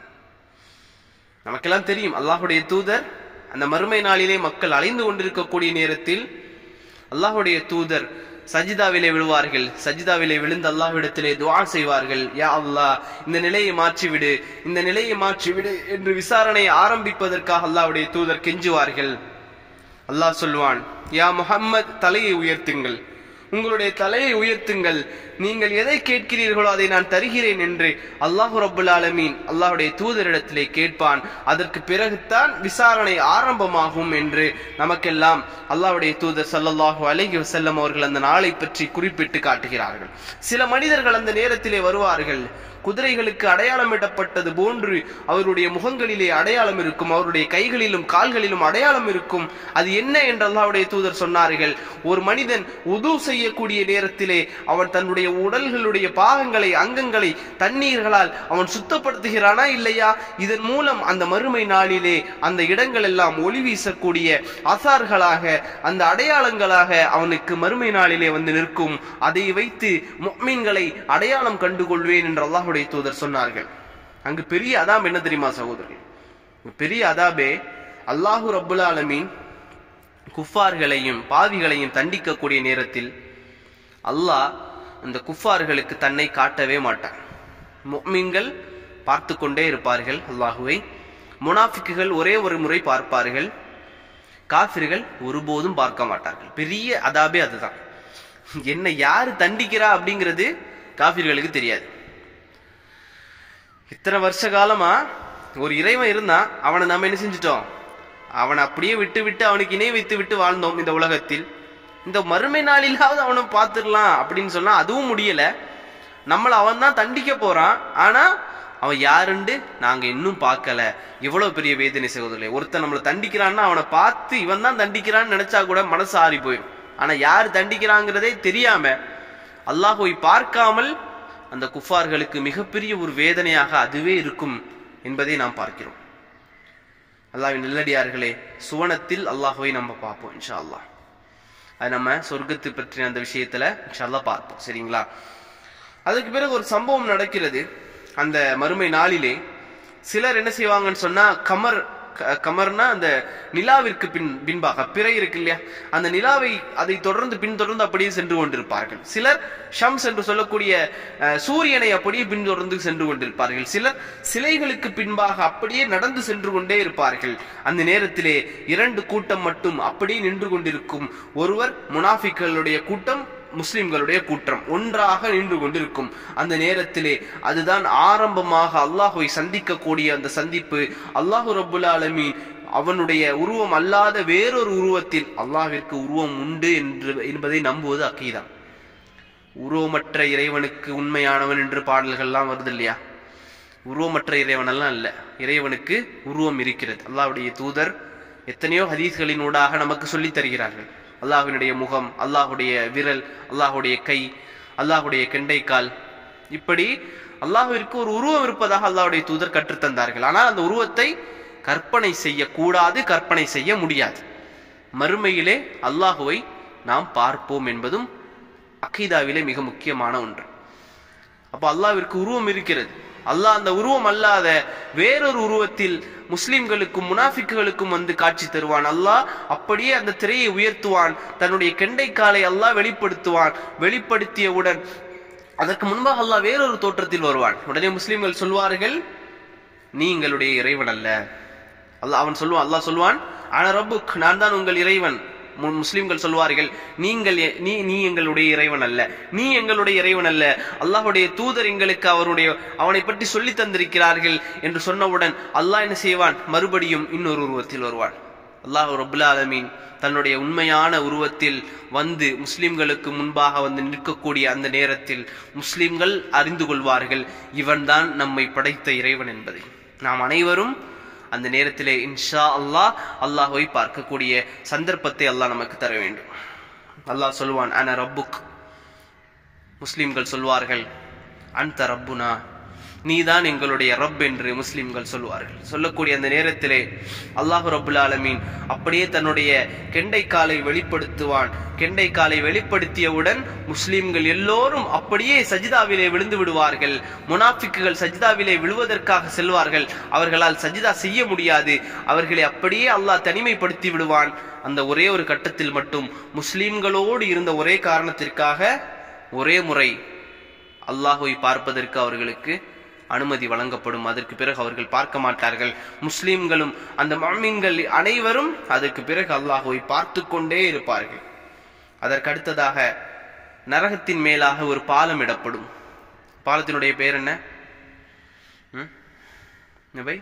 நமக்கெல்லாம் தெரியும் அல்லாஹ்வுடைய தூதர் அந்த மறுமை நாளிலே மக்கள் அலைந்து கொண்டிருக்கக்கூடிய நேரத்தில் அல்லாஹ்வுடைய தூதர் சஜிதாவிலே விழுவார்கள் சஜிதாவிலே விழுந்து அல்லாஹ்விடத்திலே துஆ செய்வார்கள் யா அல்லாஹ் இந்த நிலையை மாற்றிவிடு இந்த நிலையை மாற்றிவிடு என்று விசாரணை ஆரம்பிப்பதற்காக அல்லாஹ்வுடைய தூதர் கெஞ்சுவார்கள் அல்லாஹ் சொல்வான் யா முஹம்மத் தலையை உயர்த்துங்கள் உங்களுடைய தலையை உயர்த்துங்கள் நீங்கள் எதை கேட்கிறீர்களோ அதை நான் தருகிறேன் என்று அல்லாஹு ரபுல் ஆலமீன் அல்லாஹுடைய தூதரிடத்திலே கேட்பான் அதற்கு பிறகுதான் விசாரணை ஆரம்பமாகும் என்று நமக்கெல்லாம் அல்லாஹ்வுடைய தூதர் ஸல்லல்லாஹு அலைஹி வஸல்லம் அவர்கள் அந்த நாளை பற்றி குறிப்பிட்டு காட்டுகிறார்கள் சில மனிதர்கள் அந்த நேரத்திலே வருவார்கள் குதிரைகளுக்கு அடையாளமிடப்பட்டது போன்று அவருடைய முகங்களிலே அடையாளம் இருக்கும் அவருடைய கைகளிலும் கால்களிலும் அடையாளம் இருக்கும் அது என்ன என்று அல்லாஹ்வுடைய தூதர் சொன்னார்கள் ஒரு மனிதன் உது செய்யக்கூடிய நேரத்திலே அவன் தன்னுடைய உடல்களுடைய பாகங்களை அங்கங்களை தண்ணீர்களால் அவன் சுத்தப்படுத்துகிறானா இல்லையா இதன் மூலம் அந்த மறுமை நாளிலே அந்த இடங்கள் எல்லாம் ஒளி வீசக்கூடிய அசார்களாக அந்த அடையாளங்களாக அவனுக்கு மறுமை நாளிலே வந்து நிற்கும் அதை வைத்து முக்மீன்களை அடையாளம் கண்டுகொள்வேன் என்று அல்லாஹ்வுடைய தூதர் சொன்னார்கள் அங்கு பெரிய அதாம் என்ன தெரியுமா சகோதரர்கள் பெரிய அதாபே அல்லாஹு ரப்புல் ஆலமீன் குஃபார்களையும் பாவிகளையும் தண்டிக்கக்கூடிய நேரத்தில் அல்லாஹ் அந்த குஃபார்களுக்கு தன்னை காட்டவே மாட்டான் முக்மீன்கள் பார்த்து கொண்டே இருப்பார்கள் அல்லாஹுவை முனாஃபிக்குகள் ஒரே ஒரு முறை பார்ப்பார்கள் காஃபிர்கள் ஒருபோதும் பார்க்க மாட்டார்கள் பெரிய அதாபே அதுதான் என்ன யாரு தண்டிக்கிறா அப்படிங்கிறது காஃபிர்களுக்கு தெரியாது இத்தனை வருஷ காலமா ஒரு இறைவன் இருந்தான் அவனை நாம என்ன செஞ்சிட்டோம் அவனை அப்படியே விட்டு விட்டு அவனுக்கு இணை வைத்து விட்டு வாழ்ந்தோம் இந்த உலகத்தில் இந்த மறுமை நாளிலாவது அவனை பார்த்துடலாம் அப்படின்னு சொன்னா அதுவும் முடியல நம்மளை அவன் தான் தண்டிக்க போறான் ஆனா அவன் யாருண்டு நாங்க இன்னும் பார்க்கல எவ்வளவு பெரிய வேதனை சகோதரர்களே ஒருத்தன் நம்மளை தண்டிக்கிறான்னா அவனை பார்த்து இவன் தான் தண்டிக்கிறான்னு நினைச்சா கூட மனசு ஆறி போயிடும் ஆனா யார் தண்டிக்கிறாங்கிறதே தெரியாம அல்லாஹுவை பார்க்காமல் அந்த குஃபார்களுக்கு மிகப்பெரிய ஒரு வேதனையாக அதுவே இருக்கும் என்பதை நாம் பார்க்கிறோம் அல்லாஹ்வின் நல்லடியார்களே சுவனத்தில் அல்லாஹுவை நம்ம பார்ப்போம் இன்ஷா அல்லாஹ் அது நம்ம சொர்க்கத்தை பற்றின அந்த விஷயத்துல இன்ஷா அல்லாஹ் பார்ப்போம் சரிங்களா அதுக்கு பிறகு ஒரு சம்பவம் நடக்கிறது அந்த மறுமை நாளிலே சிலர் என்ன செய்வாங்கன்னு சொன்னா கமர் க- கமர்னா அந்த நிலாவிற்கு பின் பின்பாக பிறை இருக்கு இல்லையா அந்த நிலாவை அதை தொடர்ந்து பின்தொடர்ந்து அப்படியே சென்று கொண்டிருப்பார்கள் சிலர் ஷம்ஸ் என்று சொல்லக்கூடிய அஹ், சூரியனை அப்படியே பின்தொடர்ந்து சென்று கொண்டிருப்பார்கள் சிலர் சிலைகளுக்கு பின்பாக அப்படியே நடந்து சென்று கொண்டே இருப்பார்கள் அந்த நேரத்திலே இரண்டு கூட்டம் மட்டும் அப்படியே நின்று கொண்டிருக்கும் ஒருவர் முனாஃபிக்களுடைய கூட்டம் முஸ்லிம்களுடைய கூட்டம் ஒன்றாக நின்று கொண்டிருக்கும் அந்த நேரத்திலே அதுதான் ஆரம்பமாக அல்லாஹுவை சந்திக்கக்கூடிய அந்த சந்திப்பு அல்லாஹு ரப்புல் ஆலமீன் அவனுடைய உருவம் அல்லாத வேறொரு உருவத்தில் அல்லாஹ்விற்கு உருவம் உண்டு என்று என்பதை நம்புவது அக்கீதான் உருவமற்ற இறைவனுக்கு உண்மையானவன் என்று பாடல்கள்லாம் வருது இல்லையா உருவமற்ற இறைவனெல்லாம் இல்ல இறைவனுக்கு உருவம் இருக்கிறது அல்லாஹ்வுடைய தூதர் எத்தனையோ ஹதீஸ்களின் ஊடாக நமக்கு சொல்லித் தருகிறார்கள் அல்லாஹ்வினுடைய முகம் அல்லாஹ்வுடைய விரல் அல்லாஹ்வுடைய கை அல்லாஹ்வுடைய கெண்டைக்கால் இப்படி அல்லாஹ்விற்கு ஒரு உருவம் இருப்பதாக அல்லாஹ்வுடைய தூதர் கற்றுத்தந்தார்கள் ஆனால் அந்த உருவத்தை கற்பனை செய்யக்கூடாது கற்பனை செய்ய முடியாது மறுமையிலே அல்லாஹுவை நாம் பார்ப்போம் என்பதும் அக்கீதாவிலே மிக முக்கியமான ஒன்று அப்ப அல்லாஹ்விற்கு உருவம் இருக்கிறது அல்லாஹ் அந்த உருவம் அல்லாத வேறொரு உருவத்தில் முஸ்லிம்களுக்கும் முனாஃபிக்குகளுக்கும் வந்து காட்சி தருவான் அல்லாஹ் அப்படியே அந்த திரையை உயர்த்துவான் தன்னுடைய கெண்டைக்காலை அல்லாஹ் வெளிப்படுத்துவான் வெளிப்படுத்தியவுடன் அதற்கு முன்பாக அல்லாஹ் வேறொரு தோற்றத்தில் வருவான் உடனே முஸ்லிம்கள் சொல்வார்கள் நீ எங்களுடைய இறைவன் அல்ல அல்லாஹ் அவன் சொல்லுவான் அல்லாஹ் சொல்வான் ஆனா ரப்புக் நான் தான் உங்கள் இறைவன் மு- முஸ்லிம்கள் சொல்வார்கள் நீங்கள் எ- நீ நீ எங்களுடைய இறைவன் அல்ல நீ எங்களுடைய இறைவன் அல்ல அல்லாஹ்வுடைய தூதர் எங்களுக்கு அவருடைய அவனை பற்றி சொல்லி தந்திருக்கிறார்கள் என்று சொன்னவுடன் அல்லாஹ் என்ன செய்வான் மறுபடியும் இன்னொரு உருவத்தில் வருவான் அல்லாஹ் ரபுல் ஆலமீன் தன்னுடைய உண்மையான உருவத்தில் வந்து முஸ்லிம்களுக்கு முன்பாக வந்து நிற்கக்கூடிய அந்த நேரத்தில் முஸ்லிம்கள் அறிந்து கொள்வார்கள் இவன்தான் நம்மை படைத்த இறைவன் என்பதை நாம் அனைவரும் அந்த நேரத்திலே இன்ஷா அல்லாஹ் அல்லாஹ்வை பார்க்கக்கூடிய சந்தர்ப்பத்தை அல்லாஹ் நமக்கு தர வேண்டும் அல்லாஹ் சொல்வான் அன ரப்புக் முஸ்லிம்கள் சொல்வார்கள் அன்த ரப்புனா நீதான் எங்களுடைய ரப் என்று முஸ்லிம்கள் சொல்வார்கள் சொல்லக்கூடிய அந்த நேரத்திலே அல்லாஹு ரப்புல் ஆலமீன் அப்படியே தன்னுடைய கெண்டைக்காலை வெளிப்படுத்துவான் கெண்டைக்காலை வெளிப்படுத்தியவுடன் முஸ்லிம்கள் எல்லோரும் அப்படியே சஜிதாவிலே விழுந்து விடுவார்கள் முனாஃபிக்குகள் சஜிதாவிலே விழுவதற்காக செல்வார்கள் அவர்களால் சஜிதா செய்ய முடியாது அவர்களை அப்படியே அல்லாஹ் தனிமைப்படுத்தி விடுவான் அந்த ஒரே ஒரு கட்டத்தில் மட்டும் முஸ்லிம்களோடு இருந்த ஒரே காரணத்திற்காக ஒரே முறை அல்லாஹுவை பார்ப்பதற்கு அவர்களுக்கு அனுமதி வழங்கப்படும் அதற்கு பிறகு அவர்கள் பார்க்க மாட்டார்கள் முஸ்லிம்களும் அந்த மம்மின்கள் அனைவரும் அதற்கு பிறகு அல்லாஹுவை பார்த்து கொண்டே இருப்பார்கள் அதற்கு அடுத்ததாக நரகத்தின் மேலாக ஒரு பாலம் இடப்படும் பாலத்தினுடைய பெயர் என்ன ம்? என்ன பை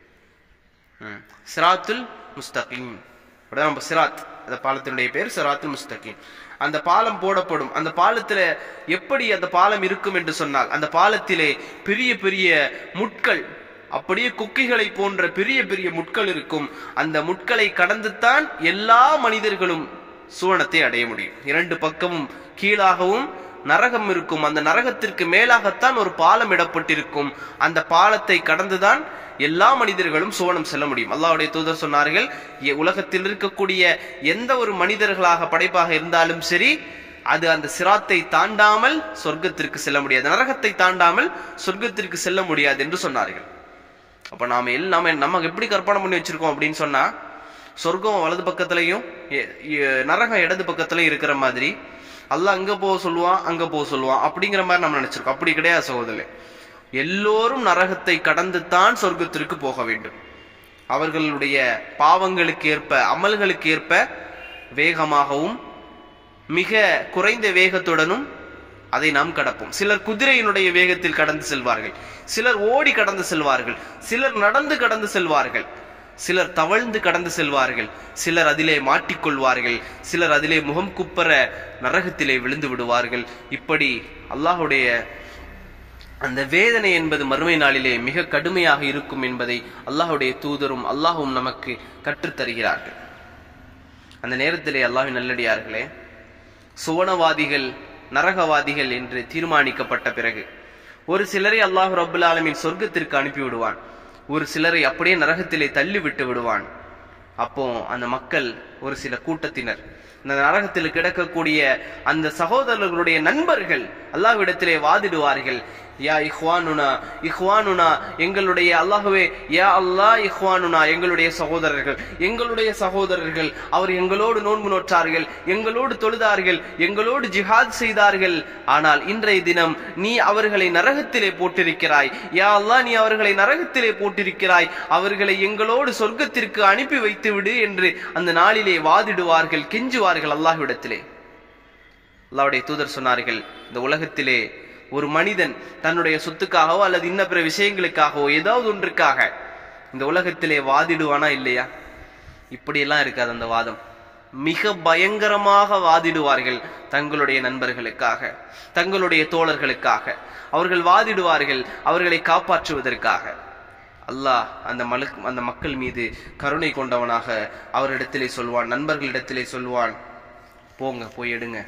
ம். சிராத்துல் முஸ்தகீம் அப்படிதான் நம்ம சிராத் அந்த பாலத்தினுடைய பேர் சிராத்துல் முஸ்தகீம் அந்த பாலம் போடப்படும் அந்த பாலத்துல எப்படி அந்த பாலம் இருக்கும் என்று சொன்னால் அந்த பாலத்திலே பெரிய பெரிய முட்கள் அப்படியே குக்கிகளை போன்ற பெரிய பெரிய முட்கள் இருக்கும் அந்த முட்களை கடந்துத்தான் எல்லா மனிதர்களும் சுவனத்தை அடைய முடியும் இரண்டு பக்கமும் கீழாகவும் நரகம் இருக்கும் அந்த நரகத்திற்கு மேலாகத்தான் ஒரு பாலம் இடப்பட்டிருக்கும் அந்த பாலத்தை கடந்துதான் எல்லா மனிதர்களும் சுவனம் செல்ல முடியும் அல்லாஹ்வுடைய தூதர் சொன்னார்கள் எ- உலகத்தில் இருக்கக்கூடிய எந்த ஒரு மனிதர்களாக படைப்பாக இருந்தாலும் சரி அது அந்த சிராத்தை தாண்டாமல் சொர்க்கத்திற்கு செல்ல முடியாது நரகத்தை தாண்டாமல் சொர்க்கத்திற்கு செல்ல முடியாது என்று சொன்னார்கள் அப்ப நாம எல்லாம் நாம நம்ம எப்படி கற்பனை பண்ணி வச்சிருக்கோம் அப்படின்னு சொன்னா சொர்க்கம் வலது பக்கத்துலயும் எ- எ- நரகம் இடது பக்கத்துலயும் இருக்கிற மாதிரி அல்லாஹ் அங்க போக சொல்லுவான் அங்க போக சொல்லுவான் அப்படிங்கிற மாதிரி நம்ம நினைச்சிருக்கோம் அப்படி கிடையாது சகோதரே எல்லோரும் நரகத்தை கடந்து தான் சொர்க்கத்திற்கு போக வேண்டும் அவர்களுடைய பாவங்களுக்கு ஏற்ப அமல்களுக்கு ஏற்ப வேகமாகவும் மிக குறைந்த வேகத்துடனும் அதை நாம் கடப்போம் சிலர் குதிரையினுடைய வேகத்தில் கடந்து செல்வார்கள் சிலர் ஓடி கடந்து செல்வார்கள் சிலர் நடந்து கடந்து செல்வார்கள் சிலர் தவழ்ந்து கடந்து செல்வார்கள் சிலர் அதிலே மாட்டிக்கொள்வார்கள் சிலர் அதிலே முகம் குப்பர நரகத்திலே விழுந்து விடுவார்கள் இப்படி அல்லாஹ்வுடைய அந்த வேதனை என்பது மறுமை நாளிலே மிக கடுமையாக இருக்கும் என்பதை அல்லாஹ்வுடைய தூதரும் அல்லாஹ்வும் நமக்கு கற்றுத் தருகிறார்கள் அந்த நேரத்திலே அல்லாஹ்வின் நல்லடியார்களே சுவனவாதிகள் நரகவாதிகள் என்று தீர்மானிக்கப்பட்ட பிறகு ஒரு சிலரை அல்லாஹ் ரப்புல் ஆலமீன் சொர்க்கத்திற்கு அனுப்பி விடுவான் ஒரு சிலரை அப்படியே நரகத்திலே தள்ளி விட்டு விடுவான் அப்போ அந்த மக்கள் ஒரு சில கூட்டத்தினர் இந்த நரகத்தில் கிடக்கக்கூடிய அந்த சகோதரர்களுடைய நண்பர்கள் அல்லாஹ்விடத்திலே வாதிடுவார்கள் யா இஹ்வானுனா இஹ்வானுனா எங்களுடைய அல்லாஹ்வே யா அல்லாஹ் இஹ்வானுனா எங்களுடைய சகோதரர்கள் எங்களுடைய சகோதரர்கள் அவர் எங்களோடு நோன்பு நோற்றார்கள் எங்களோடு தொழுதார்கள் எங்களோடு ஜிஹாத் செய்தார்கள் ஆனால் இன்றைய தினம் நீ அவர்களை நரகத்திலே போட்டிருக்கிறாய் யா அல்லாஹ் நீ அவர்களை நரகத்திலே போட்டிருக்கிறாய் அவர்களை எங்களோடு சொர்க்கத்திற்கு அனுப்பி வைத்து விடு என்று அந்த நாளிலே வாதிடுவார்கள் கெஞ்சுவார்கள் அல்லாஹ்விடத்திலே அல்லாஹ்வுடைய தூதர் சொன்னார்கள் இந்த உலகத்திலே ஒரு மனிதன் தன்னுடைய சொத்துக்காகவோ அல்லது இன்ன பிற விஷயங்களுக்காகவோ ஏதாவது ஒன்றுக்காக இந்த உலகத்திலே வாதிடுவானா இல்லையா இப்படியெல்லாம் இருக்காது அந்த வாதம் மிக பயங்கரமாக வாதிடுவார்கள் தங்களுடைய நண்பர்களுக்காக தங்களுடைய தோழர்களுக்காக அவர்கள் வாதிடுவார்கள் அவர்களை காப்பாற்றுவதற்காக அல்லாஹ் அந்த மலுக் அந்த மக்கள் மீது கருணை கொண்டவனாக அவரிடத்திலே சொல்வான் நண்பர்களிடத்திலே சொல்வான் போங்க போய் எடுங்க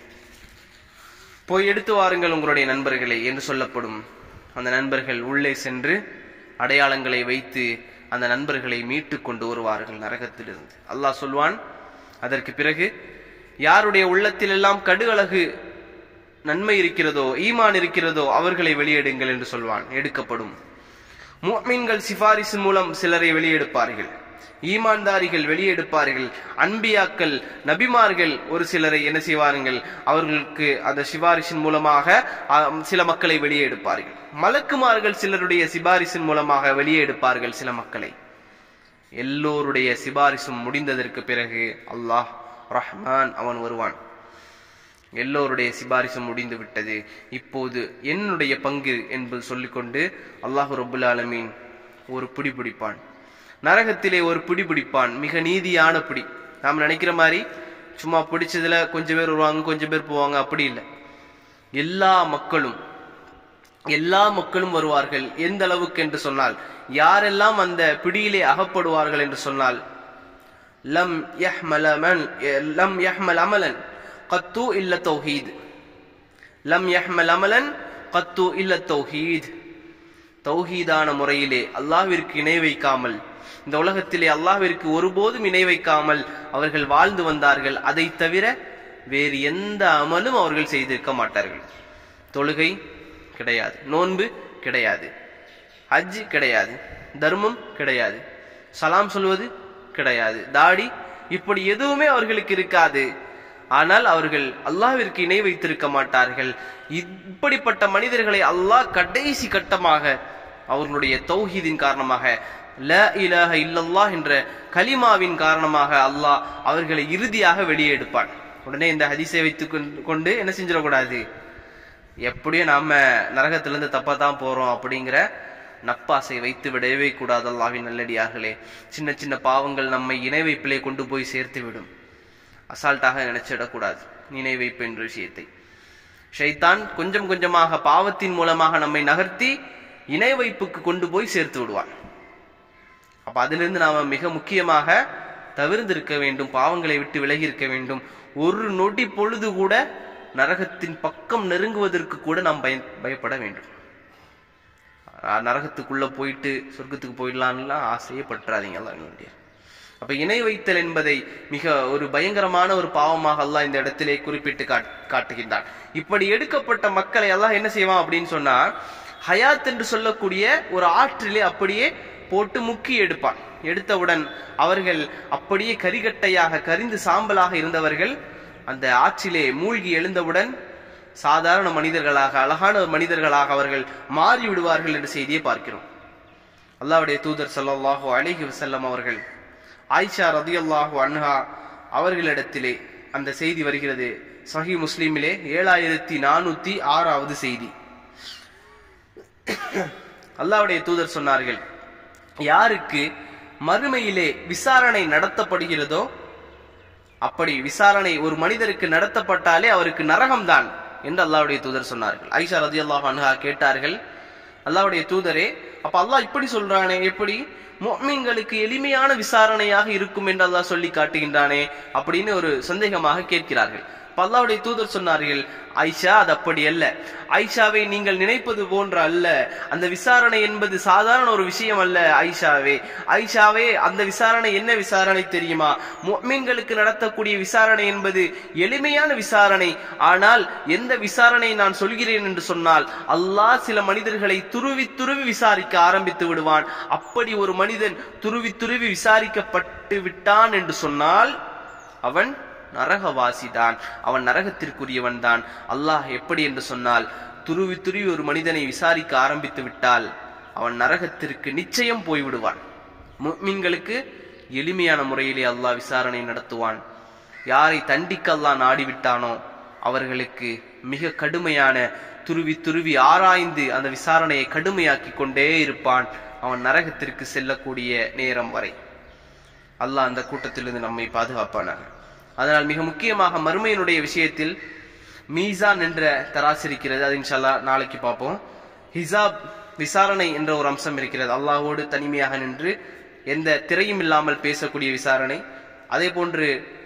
போய் எடுத்து வாருங்கள் உங்களுடைய நண்பர்களை என்று சொல்லப்படும் அந்த நண்பர்கள் உள்ளே சென்று அடையாளங்களை வைத்து அந்த நண்பர்களை மீட்டு கொண்டு வருவார்கள் நரகத்திலிருந்து அல்லாஹ் சொல்வான் அதற்கு பிறகு யாருடைய உள்ளத்திலெல்லாம் கடுகளகு நன்மை இருக்கிறதோ ஈமான் இருக்கிறதோ அவர்களை வெளியெடுங்கள் என்று சொல்வான் எடுக்கப்படும் முஃமின்கள் சிபாரிசு மூலம் சிலரை வெளியெடுப்பார்கள் ஈமான்தாரிகள் வெளியெடுப்பார்கள் அன்பியாக்கள் நபிமார்கள் ஒரு சிலரை என்ன செய்வார்கள் அவர்களுக்கு அந்த சிபாரிசின் மூலமாக அ, சில மக்களை வெளியே எடுப்பார்கள் மலக்குமார்கள் சிலருடைய சிபாரிசின் மூலமாக வெளியே எடுப்பார்கள் சில மக்களை எல்லோருடைய சிபாரிசும் முடிந்ததற்கு பிறகு அல்லாஹ் ரஹ்மான் அவன் வருவான் எல்லோருடைய சிபாரிசும் முடிந்து விட்டது இப்போது என்னுடைய பங்கு என்பது சொல்லிக்கொண்டு அல்லாஹு ரபுல் ஆலமீன் ஒரு பிடி பிடிப்பான் நரகத்திலே ஒரு பிடி பிடிப்பான் மிக நீதியான பிடி நாம் நினைக்கிற மாதிரி சும்மா பிடிச்சதுல கொஞ்சம் பேர் வருவாங்க கொஞ்சம் பேர் போவாங்க அப்படி இல்லை எல்லா மக்களும் எல்லா மக்களும் வருவார்கள் எந்த அளவுக்கு என்று சொன்னால் யாரெல்லாம் அந்த பிடியிலே அகப்படுவார்கள் என்று சொன்னால் லம் யஹ்மல் அமன் லம் யஹ்மல் அமலன் கத்து இல்ல தௌஹீத் லம் யஹ்மல் அமலன் கத்து இல்ல தௌஹீத் தௌஹீதான முறையிலே அல்லாஹ்விற்கு இணை வைக்காமல் இந்த உலகத்திலே அல்லாஹ்விற்கு ஒருபோதும் இணை வைக்காமல் அவர்கள் வாழ்ந்து வந்தார்கள் அதை தவிர வேறு எந்த அமலும் அவர்கள் செய்திருக்க மாட்டார்கள் தொழுகை கிடையாது நோன்பு கிடையாது ஹஜ் கிடையாது தர்மம் கிடையாது சலாம் சொல்வது கிடையாது தாடி இப்படி எதுவுமே அவர்களுக்கு இருக்காது ஆனால் அவர்கள் அல்லாஹ்விற்கு இணை வைத்திருக்க மாட்டார்கள் இப்படிப்பட்ட மனிதர்களை அல்லாஹ் கடைசி கட்டமாக அவர்களுடைய தௌஹீதின் காரணமாக ல இலாஹ இல்லல்லாஹ் என்ற கலிமாவின் காரணமாக அல்லாஹ் அவர்களை இறுதியாக வெளியே எடுப்பான் உடனே இந்த ஹதீஸை வைத்து கொண்டு- கொண்டு என்ன செஞ்சிடக்கூடாது எப்படியும் நாம நரகத்திலிருந்து தப்பா தான் போறோம் அப்படிங்கிற நப்பாசை வைத்து விடவே கூடாது அல்லாஹ்வின் நல்லடியார்களே சின்ன சின்ன பாவங்கள் நம்மை இணை வைப்பிலே கொண்டு போய் சேர்த்து விடும் அசால்ட்டாக நினைச்சிடக்கூடாது இணை வைப்பு என்ற விஷயத்தை ஷைத்தான் கொஞ்சம் கொஞ்சமாக பாவத்தின் மூலமாக நம்மை நகர்த்தி இணை வைப்புக்கு கொண்டு போய் சேர்த்து விடுவான் அப்ப அதிலிருந்து நாம மிக முக்கியமாக தவிர்ந்திருக்க வேண்டும் பாவங்களை விட்டு விலகி இருக்க வேண்டும் ஒரு நொடி பொழுது கூட நரகத்தின் பக்கம் நெருங்குவதற்கு கூட நாம் பய பயப்பட வேண்டும் அஹ் நரகத்துக்குள்ள போயிட்டு சொர்க்கத்துக்கு போயிடலாம்லாம் ஆசையே பற்றாதீங்க அல்லாஹ் வேண்டிய அப்ப இணை வைத்தல் என்பதை மிக ஒரு பயங்கரமான ஒரு பாவமாக அல்லாஹ் இந்த இடத்திலே குறிப்பிட்டு காட்- காட்டுகின்றான் இப்படி எடுக்கப்பட்ட மக்களை அல்லாஹ் என்ன செய்வான் அப்படின்னு சொன்னா ஹயாத் என்று சொல்லக்கூடிய ஒரு ஆற்றிலே அப்படியே போட்டு முக்கி எடுப்பான் எடுத்தவுடன் அவர்கள் அப்படியே கரிகட்டையாக கரிந்து சாம்பலாக இருந்தவர்கள் அந்த ஆற்றிலே மூழ்கி எழுந்தவுடன் சாதாரண மனிதர்களாக அழகான மனிதர்களாக அவர்கள் மாறி விடுவார்கள் என்ற செய்தியை பார்க்கிறோம் அல்லாஹ்வுடைய தூதர் ஸல்லல்லாஹு அலைஹி வஸல்லம் அவர்கள் ஆயிஷா ரதியல்லாஹு அன்ஹா அவர்களிடத்திலே அந்த செய்தி வருகிறது சஹி முஸ்லிமிலே ஏழாயிரத்தி நானூத்தி ஆறாவது செய்தி அல்லாஹ்வுடைய தூதர் சொன்னார்கள் யாருக்கு மறுமையிலே விசாரணை நடத்தப்படுகிறதோ அப்படி விசாரணை ஒரு மனிதருக்கு நடத்தப்பட்டாலே அவருக்கு நரகம்தான் என்று அல்லாஹ்வுடைய தூதர் சொன்னார்கள் ஐஷா ரதியல்லாஹு அன்ஹா கேட்டார்கள் அல்லாஹ்வுடைய தூதரே அப்ப அல்லாஹ் இப்படி சொல்றானே எப்படி முஃமின்களுக்கு எளிமையான விசாரணையாக இருக்கும் என்று அல்லாஹ் சொல்லி காட்டுகின்றானே அப்படின்னு ஒரு சந்தேகமாக கேட்கிறார்கள் அப்ப அல்லாஹ்வுடைய தூதர் சொன்னார்கள் ஐஷா அது அப்படி அல்ல ஐஷாவை நீங்கள் நினைப்பது போன்ற அல்ல அந்த விசாரணை என்பது சாதாரண ஒரு விஷயம் அல்ல ஐஷாவே ஐஷாவே அந்த விசாரணை என்ன விசாரணை தெரியுமா முஃமின்களுக்கு நடத்தக்கூடிய விசாரணை என்பது எளிமையான விசாரணை ஆனால் எந்த விசாரணை நான் சொல்கிறேன் என்று சொன்னால் அல்லாஹ் சில மனிதர்களை துருவி துருவி விசாரிக்க ஆரம்பித்து விடுவான் அப்படி ஒரு மனிதன் துருவி துருவி விசாரிக்கப்பட்டு விட்டான் என்று சொன்னால் அவன் நரகவாசிதான் அவன் நரகத்திற்குரியவன் தான் அல்லாஹ் எப்படி என்று சொன்னால் துருவி துருவி ஒரு மனிதனை விசாரிக்க ஆரம்பித்து விட்டால் அவன் நரகத்திற்கு நிச்சயம் போய்விடுவான் முஃமின்களுக்கு எளிமையான முறையிலே அல்லாஹ் விசாரணை நடத்துவான் யாரை தண்டிக்க அல்லாஹ் நாடிவிட்டானோ அவர்களுக்கு மிக கடுமையான துருவி துருவி ஆராய்ந்து அந்த விசாரணையை கடுமையாக்கி கொண்டே இருப்பான் அவன் நரகத்திற்கு செல்லக்கூடிய நேரம் வரை அல்லாஹ் அந்த கூட்டத்திலிருந்து நம்மை பாதுகாப்பானாக அதனால் மிக முக்கியமாக மறுமையினுடைய விஷயத்தில் மீசான் என்ற தராசு இருக்கிறது அது இன்ஷால்லா நாளைக்கு பார்ப்போம் ஹிசாப் விசாரணை என்ற ஒரு அம்சம் இருக்கிறது அல்லாஹ்வோடு தனிமையாக நின்று எந்த திரையும் இல்லாமல் பேசக்கூடிய விசாரணை அதே போன்று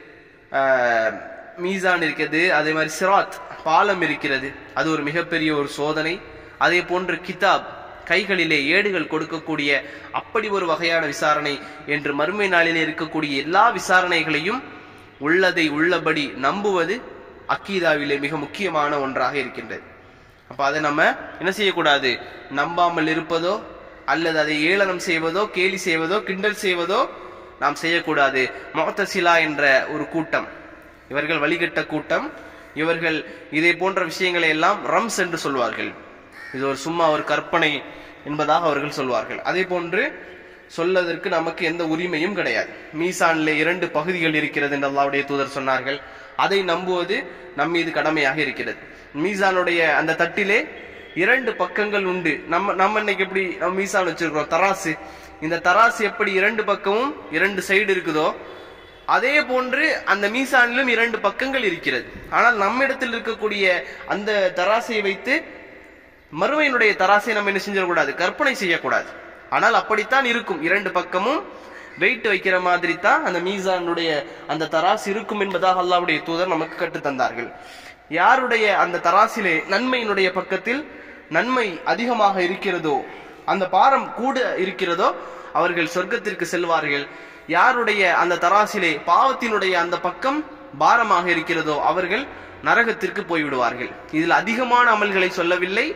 ஆஹ், மீசான் இருக்கிறது அதே மாதிரி சிராத் பாலம் இருக்கிறது அது ஒரு மிகப்பெரிய ஒரு சோதனை அதே போன்று கிதாப் கைகளிலே ஏடுகள் கொடுக்கக்கூடிய அப்படி ஒரு வகையான விசாரணை என்று மறுமை நாளிலே இருக்கக்கூடிய எல்லா விசாரணைகளையும் உள்ளதை உள்ளபடி நம்புவது அக்கீதாவிலே மிக முக்கியமான ஒன்றாக இருக்கின்றது அப்ப அதை நம்ம என்ன செய்யக்கூடாது நம்பாமல் இருப்பதோ அல்லது அதை ஏளனம் செய்வதோ கேலி செய்வதோ கிண்டல் செய்வதோ நாம் செய்யக்கூடாது முகத்தசிலா என்ற ஒரு கூட்டம் இவர்கள் வழிகட்ட கூட்டம் இவர்கள் இதை போன்ற விஷயங்களை எல்லாம் ரம்ஸ் என்று சொல்வார்கள் இது ஒரு சும்மா ஒரு கற்பனை என்பதாக அவர்கள் சொல்வார்கள் அதே போன்று சொல்லதற்கு நமக்கு எந்த உரிமையும் கிடையாது மீசானிலே இரண்டு பகுதிகள் இருக்கிறது என்று அல்லாஹ்வுடைய தூதர் சொன்னார்கள் அதை நம்புவது நம் மீது கடமையாக இருக்கிறது மீசானுடைய அந்த தட்டிலே இரண்டு பக்கங்கள் உண்டு நம்ம நம்ம இன்னைக்கு எப்படி நம்ம மீசான் வச்சிருக்கிறோம் தராசு இந்த தராசு எப்படி இரண்டு பக்கமும் இரண்டு சைடு இருக்குதோ அதே போன்று அந்த மீசானிலும் இரண்டு பக்கங்கள் இருக்கிறது ஆனால் நம்மிடத்தில் இருக்கக்கூடிய அந்த தராசை வைத்து மறுமையினுடைய தராசை நம்ம என்ன செஞ்சிடக்கூடாது கற்பனை செய்யக்கூடாது ஆனால் அப்படித்தான் இருக்கும் இரண்டு பக்கமும் வெயிட் வைக்கிற மாதிரி தான் அந்த மீசானுடைய அந்த தராசு இருக்கும் என்பதாக அல்லாஹ்வுடைய தூதர் நமக்கு கற்றுத் தந்தார்கள் யாருடைய அந்த தராசிலே நன்மையினுடைய பக்கத்தில் நன்மை அதிகமாக இருக்கிறதோ அந்த பாரம் கூட இருக்கிறதோ அவர்கள் சொர்க்கத்திற்கு செல்வார்கள் யாருடைய அந்த தராசிலே பாவத்தினுடைய அந்த பக்கம் பாரமாக இருக்கிறதோ அவர்கள் நரகத்திற்கு போய்விடுவார்கள் இதில் அதிகமான அமல்களை சொல்லவில்லை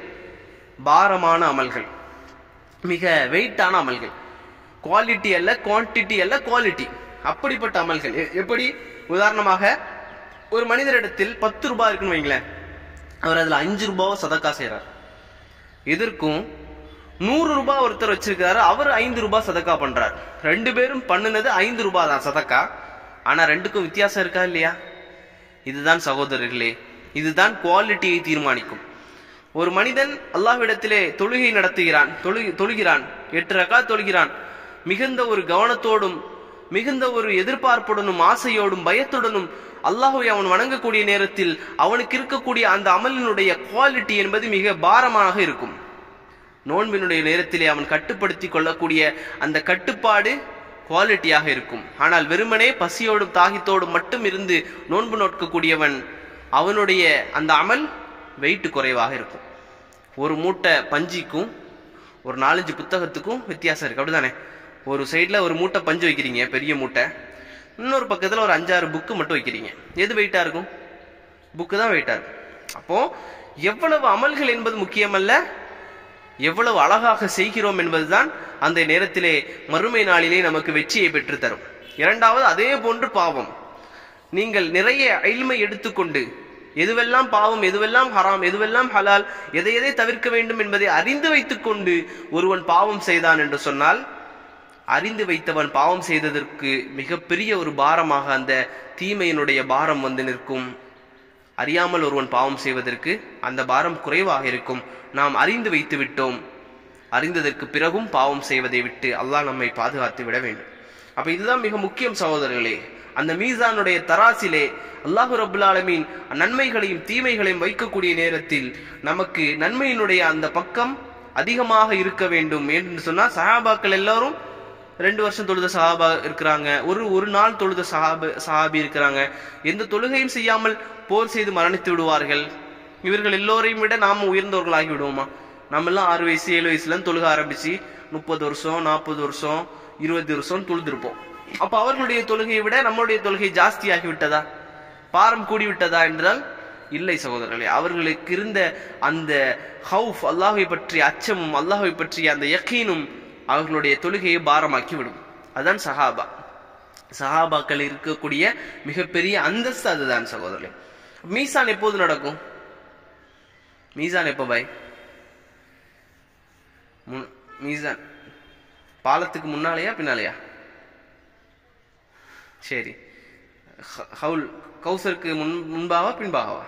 பாரமான அமல்கள் மிக வெயிட்டான அமல்கள் குவாலிட்டி அல்ல குவான்டிட்டி அல்ல குவாலிட்டி அப்படிப்பட்ட அமல்கள் எ- எப்படி உதாரணமாக ஒரு மனிதரிடத்தில் பத்து ரூபாய் இருக்குன்னு வைங்களேன் அவர் அதுல அஞ்சு ரூபாவை சதக்கா செய்றார் இதற்கும் நூறு ரூபாய் ஒருத்தர் வச்சிருக்காரு அவர் ஐந்து ரூபாய் சதக்கா பண்றார் ரெண்டு பேரும் பண்ணுனது ஐந்து ரூபாய் தான் சதக்கா ஆனா ரெண்டுக்கும் வித்தியாசம் இருக்கா இல்லையா இதுதான் சகோதரர்களே இதுதான் குவாலிட்டியை தீர்மானிக்கும் ஒரு மனிதன் அல்லாஹ்விடத்திலே தொழுகை நடத்துகிறான் தொழு தொழுகிறான் எட்டு ரகா தொழுகிறான் மிகுந்த ஒரு கவனத்தோடும் மிகுந்த ஒரு எதிர்பார்ப்புடனும் ஆசையோடும் பயத்துடனும் அல்லாஹுவை அவன் வணங்கக்கூடிய நேரத்தில் அவனுக்கு இருக்கக்கூடிய அந்த அமலினுடைய குவாலிட்டி என்பது மிக பாரமாக இருக்கும் நோன்பினுடைய நேரத்திலே அவன் கட்டுப்படுத்தி கொள்ளக்கூடிய அந்த கட்டுப்பாடு குவாலிட்டியாக இருக்கும் ஆனால் வெறுமனே பசியோடும் தாகித்தோடும் மட்டும் இருந்து நோன்பு நோக்கக்கூடியவன் அவனுடைய அந்த அமல் வெயிட் குறைவாக இருக்கும் ஒரு மூட்டை பஞ்சிக்கும் ஒரு நாலஞ்சு புத்தகத்துக்கும் வித்தியாசம் இருக்கு அப்படிதானே ஒரு சைடில் ஒரு மூட்டை பஞ்சு வைக்கிறீங்க பெரிய மூட்டை இன்னொரு பக்கத்தில் ஒரு அஞ்சாறு புக்கு மட்டும் வைக்கிறீங்க எது வெயிட்டாக இருக்கும் புக்கு தான் வெயிட்டாக இருக்கும் அப்போ எவ்வளவு அமல்கள் என்பது முக்கியமல்ல எவ்வளவு அழகாக செய்கிறோம் என்பதுதான் அந்த நேரத்திலே மறுமை நாளிலே நமக்கு வெற்றியை பெற்று தரும் இரண்டாவது அதே போன்று பாவம் நீங்கள் நிறைய அயில்மை எடுத்துக்கொண்டு எதுவெல்லாம் பாவம் எதுவெல்லாம் ஹராம் எதுவெல்லாம் ஹலால் எதை எதை தவிர்க்க வேண்டும் என்பதை அறிந்து வைத்துக்கொண்டு ஒருவன் பாவம் செய்தான் என்று சொன்னால் அறிந்து வைத்தவன் பாவம் செய்ததற்கு மிகப்பெரிய ஒரு பாரமாக அந்த தீமையினுடைய பாரம் வந்து நிற்கும் அறியாமல் ஒருவன் பாவம் செய்வதற்கு அந்த பாரம் குறைவாக இருக்கும் நாம் அறிந்து வைத்து விட்டோம் அறிந்ததற்கு பிறகும் பாவம் செய்வதை விட்டு அல்லாஹ் நம்மை பாதுகாத்து விட வேண்டும் அப்ப இதுதான் மிக முக்கியம் சகோதரர்களே அந்த மீசானுடைய தராசிலே அல்லாஹு ரபுல் ஆலமீன் நன்மைகளையும் தீமைகளையும் வைக்கக்கூடிய நேரத்தில் நமக்கு நன்மையினுடைய அந்த பக்கம் அதிகமாக இருக்க வேண்டும் என்று சொன்னா சஹாபாக்கள் எல்லாரும் ரெண்டு வருஷம் தொழுத சஹாபா இருக்கிறாங்க ஒரு ஒரு நாள் தொழுத சஹாப சஹாபி இருக்கிறாங்க எந்த தொழுகையும் செய்யாமல் போர் செய்து மரணித்து விடுவார்கள் இவர்கள் எல்லோரையும் விட நாம உயர்ந்தவர்களாகி விடுவோமா நம்ம எல்லாம் ஆறு வயசு ஏழு வயசுல இருந்து தொழுக ஆரம்பிச்சு முப்பது வருஷம் நாற்பது வருஷம் இருபது வருஷம் தொழுதிருப்போம் அப்ப அவர்களுடைய தொழுகையை விட நம்மளுடைய தொழுகை ஜாஸ்தியாகி விட்டதா பாரம் கூடி விட்டதா என்றால் இல்லை சகோதரர்களே அவர்களுக்கு இருந்த அந்த ஹவுஃப் அல்லாஹை பற்றிய அச்சமும் அல்லாஹை பற்றிய அந்த யக்கீனும் அவர்களுடைய தொழுகையை பாரமாக்கி விடும் அதுதான் சஹாபா சஹாபாக்கள் இருக்கக்கூடிய மிகப்பெரிய அந்தஸ்து அதுதான் சகோதரர்களே மீசான் எப்போது நடக்கும் மீசான் எப்போ பாய் முன்- மீசான் பாலத்துக்கு முன்னாலேயா பின்னாலேயா சரி ஹ- ஹவுல் கௌசருக்கு முன் முன்பாகவா பின்பாகவா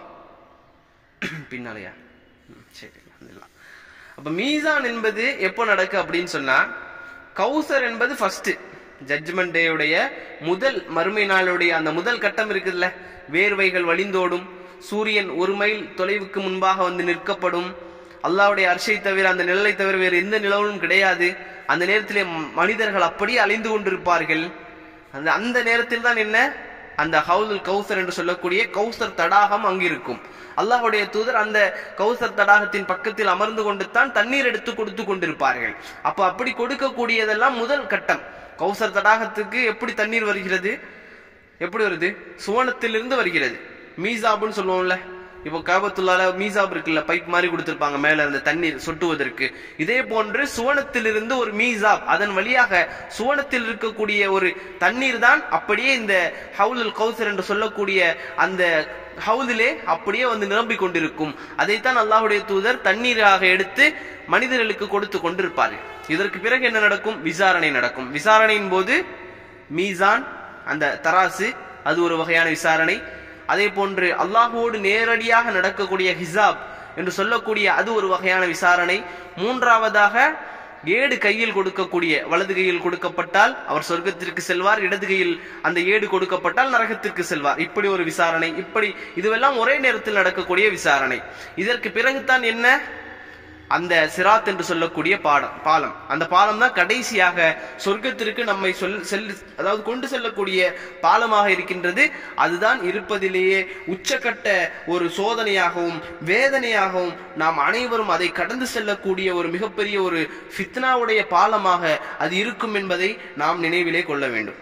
பின்னாலேயா ம், சரி அல்ஹம்துலில்லாஹ். அப்ப மீசான் என்பது எப்போ நடக்கு அப்படின்னு சொன்னா கௌசர் என்பது ஃபர்ஸ்ட் ஜட்ஜ்மெண்ட் டேயுடைய முதல் மறுமை நாளுடைய அந்த முதல் கட்டம் இருக்குதுல்ல வேர்வைகள் வழிந்தோடும் சூரியன் ஒரு மைல் தொலைவுக்கு முன்பாக வந்து நிற்கப்படும் அல்லாஹ்வுடைய அர்ஷை தவிர அந்த நிழலை தவிர வேறு எந்த நிலவும் கிடையாது அந்த நேரத்திலே ம- மனிதர்கள் அப்படியே அழிந்து கொண்டிருப்பார்கள் அந்த அந்த நேரத்தில் தான் என்ன அந்த ஹவுலுல் கௌசர் என்று சொல்லக்கூடிய கௌசர் தடாகம் அங்கு இருக்கும் அல்லாஹ்வுடைய தூதர் அந்த கௌசர் தடாகத்தின் பக்கத்தில் அமர்ந்து கொண்டு தான் தண்ணீர் எடுத்து கொடுத்து கொண்டிருப்பார்கள் அப்ப அப்படி கொடுக்கக்கூடியதெல்லாம் முதல் கட்டம் கௌசர் தடாகத்துக்கு எப்படி தண்ணீர் வருகிறது எப்படி வருது சுவனத்திலிருந்து வருகிறது மீசாப்னு சொல்லுவோம்ல இப்போ காபத்துள்ளால மீசாப் இருக்குல்ல பைப் மாதிரி கொடுத்திருப்பாங்க மேல இருந்த தண்ணீர் சொட்டுவதற்கு இதே போன்று சுவனத்திலிருந்து ஒரு மீசாப் அதன் வழியாக சுவனத்தில் இருக்கக்கூடிய ஒரு தண்ணீர் தான் அப்படியே இந்த ஹவுலுல் கௌசர் என்று சொல்லக்கூடிய அந்த ஹவுலிலே அப்படியே வந்து நிரம்பிக் கொண்டிருக்கும் அதைத்தான் அல்லாஹ்வுடைய தூதர் தண்ணீராக எடுத்து மனிதர்களுக்கு கொடுத்து கொண்டிருப்பார்கள் இதற்கு பிறகு என்ன நடக்கும் விசாரணை நடக்கும் விசாரணையின் போது மீசான் அந்த தராசு அது ஒரு வகையான விசாரணை அதே போன்று அல்லாஹ்வோடு நேரடியாக நடக்கக்கூடிய ஹிசாப் என்று சொல்லக்கூடிய அது ஒரு வகையான விசாரணை மூன்றாவதாக ஏடு கையில் கொடுக்கக்கூடிய வலது கையில் கொடுக்கப்பட்டால் அவர் சொர்க்கத்திற்கு செல்வார் இடது கையில் அந்த ஏடு கொடுக்கப்பட்டால் நரகத்திற்கு செல்வார் இப்படி ஒரு விசாரணை இப்படி இதுவெல்லாம் ஒரே நேரத்தில் நடக்கக்கூடிய விசாரணை இதற்கு பிறகுதான் என்ன அந்த சிராத் என்று சொல்லக்கூடிய பாடம் பாலம் அந்த பாலம் தான் கடைசியாக சொர்க்கத்திற்கு நம்மை சொல் செல் அதாவது கொண்டு செல்லக்கூடிய பாலமாக இருக்கின்றது அதுதான் இருப்பதிலேயே உச்சக்கட்ட ஒரு சோதனையாகவும் வேதனையாகவும் நாம் அனைவரும் அதை கடந்து செல்லக்கூடிய ஒரு மிகப்பெரிய ஒரு ஃபித்னாவுடைய பாலமாக அது இருக்கும் என்பதை நாம் நினைவிலே கொள்ள வேண்டும்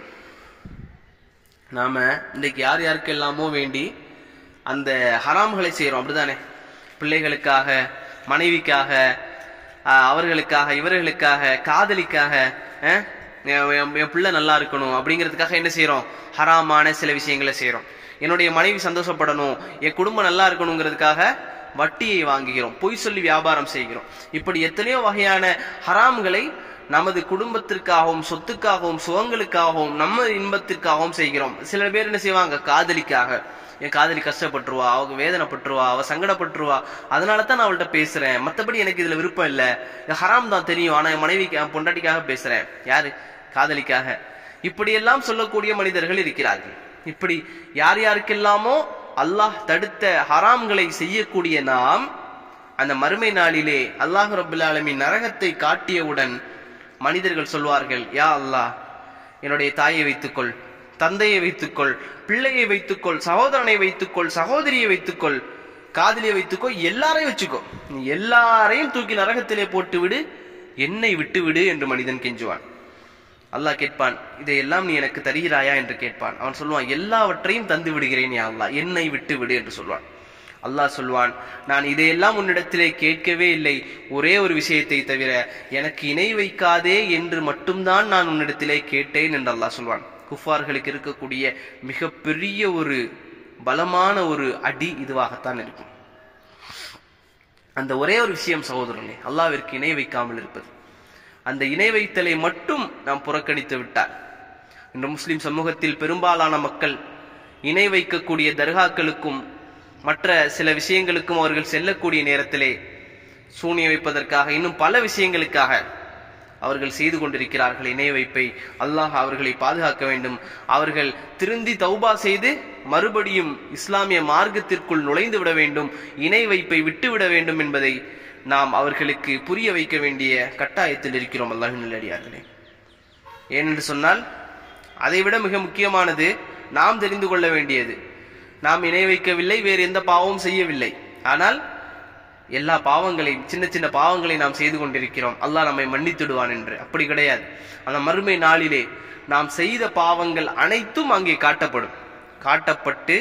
நாம இன்றைக்கு யார் யாருக்கெல்லாமோ வேண்டி அந்த ஹராம்களை செய்றோம் அப்படிதானே பிள்ளைகளுக்காக மனைவிக்காக ஆஹ், அவர்களுக்காக இவர்களுக்காக காதலிக்காக அஹ், என் என்- என் பிள்ளை நல்லா இருக்கணும் அப்படிங்கிறதுக்காக என்ன செய்றோம் ஹராமான சில விஷயங்களை செய்றோம் என்னுடைய மனைவி சந்தோஷப்படணும் என் குடும்பம் நல்லா இருக்கணுங்கிறதுக்காக வட்டியை வாங்குகிறோம் பொய் சொல்லி வியாபாரம் செய்கிறோம் இப்படி எத்தனையோ வகையான ஹராம்களை நமது குடும்பத்திற்காகவும் சொத்துக்காகவும் சுகங்களுக்காகவும் நம்ம இன்பத்திற்காகவும் செய்கிறோம் சில பேர் என்ன செய்வாங்க காதலிக்காக என் காதலி கஷ்டப்பட்டுருவா அவங்க வேதனைப்பட்டுருவா அவ சங்கடப்பட்டுருவா அதனால தான் நான் அவள்கிட்ட பேசுறேன் மத்தபடி எனக்கு இதுல விருப்பம் இல்ல இது ஹராம் தான் தெரியும் ஆனா என் மனைவிக்கு என் பொண்டாட்டிக்காக பேசுறேன் யாரு காதலிக்காக இப்படியெல்லாம் சொல்லக்கூடிய மனிதர்கள் இருக்கிறார்கள் இப்படி யார் யாருக்கெல்லாமோ அல்லாஹ் தடுத்த ஹராம்களை செய்யக்கூடிய நாம் அந்த மறுமை நாளிலே அல்லாஹ் ரபுல் ஆலமின் நரகத்தை காட்டியவுடன் மனிதர்கள் சொல்வார்கள் யா அல்லாஹ் என்னுடைய தாயை வைத்துக்கொள் தந்தையை வைத்துக்கொள் பிள்ளையை வைத்துக்கொள் சகோதரனை வைத்துக்கொள் சகோதரியை வைத்துக்கொள் காதலியை வைத்துக்கோ எல்லாரையும் வச்சுக்கோ நீ எல்லாரையும் தூக்கி நரகத்திலே போட்டு விடு என்னை விட்டு விடு என்று மனிதன் கெஞ்சுவான் அல்லாஹ் கேட்பான் இதையெல்லாம் நீ எனக்கு தருகிறாயா என்று கேட்பான் அவன் சொல்லுவான் எல்லாவற்றையும் தந்து விடுகிறேன் யா அல்லாஹ் என்னை விட்டு விடு என்று சொல்வான் அல்லாஹ் சொல்வான் நான் இதையெல்லாம் உன்னிடத்திலே கேட்கவே இல்லை ஒரே ஒரு விஷயத்தை தவிர எனக்கு இணை வைக்காதே என்று மட்டும்தான் நான் உன்னிடத்திலே கேட்டேன் என்று அல்லாஹ் சொல்வான் குஃபார்களுக்கு இருக்கக்கூடிய மிகப்பெரிய ஒரு பலமான ஒரு அடி இதுவாகத்தான் இருக்கும் அந்த ஒரே ஒரு விஷயம் சகோதரனே அல்லாவிற்கு இணை வைக்காமல் இருப்பது அந்த இணை வைத்தலை மட்டும் நாம் புறக்கணித்து விட்டார் இன்று முஸ்லிம் சமூகத்தில் பெரும்பாலான மக்கள் இணை வைக்கக்கூடிய தர்காக்களுக்கும் மற்ற சில விஷயங்களுக்கும் அவர்கள் செல்லக்கூடிய நேரத்திலே சூனிய வைப்பதற்காக இன்னும் பல விஷயங்களுக்காக அவர்கள் செய்து கொண்டிருக்கிறார்கள் இணை வைப்பை அல்லாஹ் அவர்களை பாதுகாக்க வேண்டும் அவர்கள் திருந்தி தௌபா செய்து மறுபடியும் இஸ்லாமிய மார்க்கத்திற்குள் நுழைந்து விட வேண்டும் இணை வைப்பை விட்டுவிட வேண்டும் என்பதை நாம் அவர்களுக்கு புரிய வைக்க வேண்டிய கட்டாயத்தில் இருக்கிறோம் அல்லாஹின் நல்லடியார்களே ஏனென்று சொன்னால் அதைவிட மிக முக்கியமானது நாம் தெரிந்து கொள்ள வேண்டியது நாம் இணை வைக்கவில்லை வேறு எந்த பாவமும் செய்யவில்லை ஆனால் எல்லா பாவங்களையும் சின்ன சின்ன பாவங்களை நாம் செய்து கொண்டிருக்கிறோம் அல்லாஹ் நம்மை மன்னித்துடுவான் என்று அப்படி கிடையாது அந்த மறுமை நாளிலே நாம் செய்த பாவங்கள் அனைத்தும் அங்கே காட்டப்படும் காட்டப்பட்டு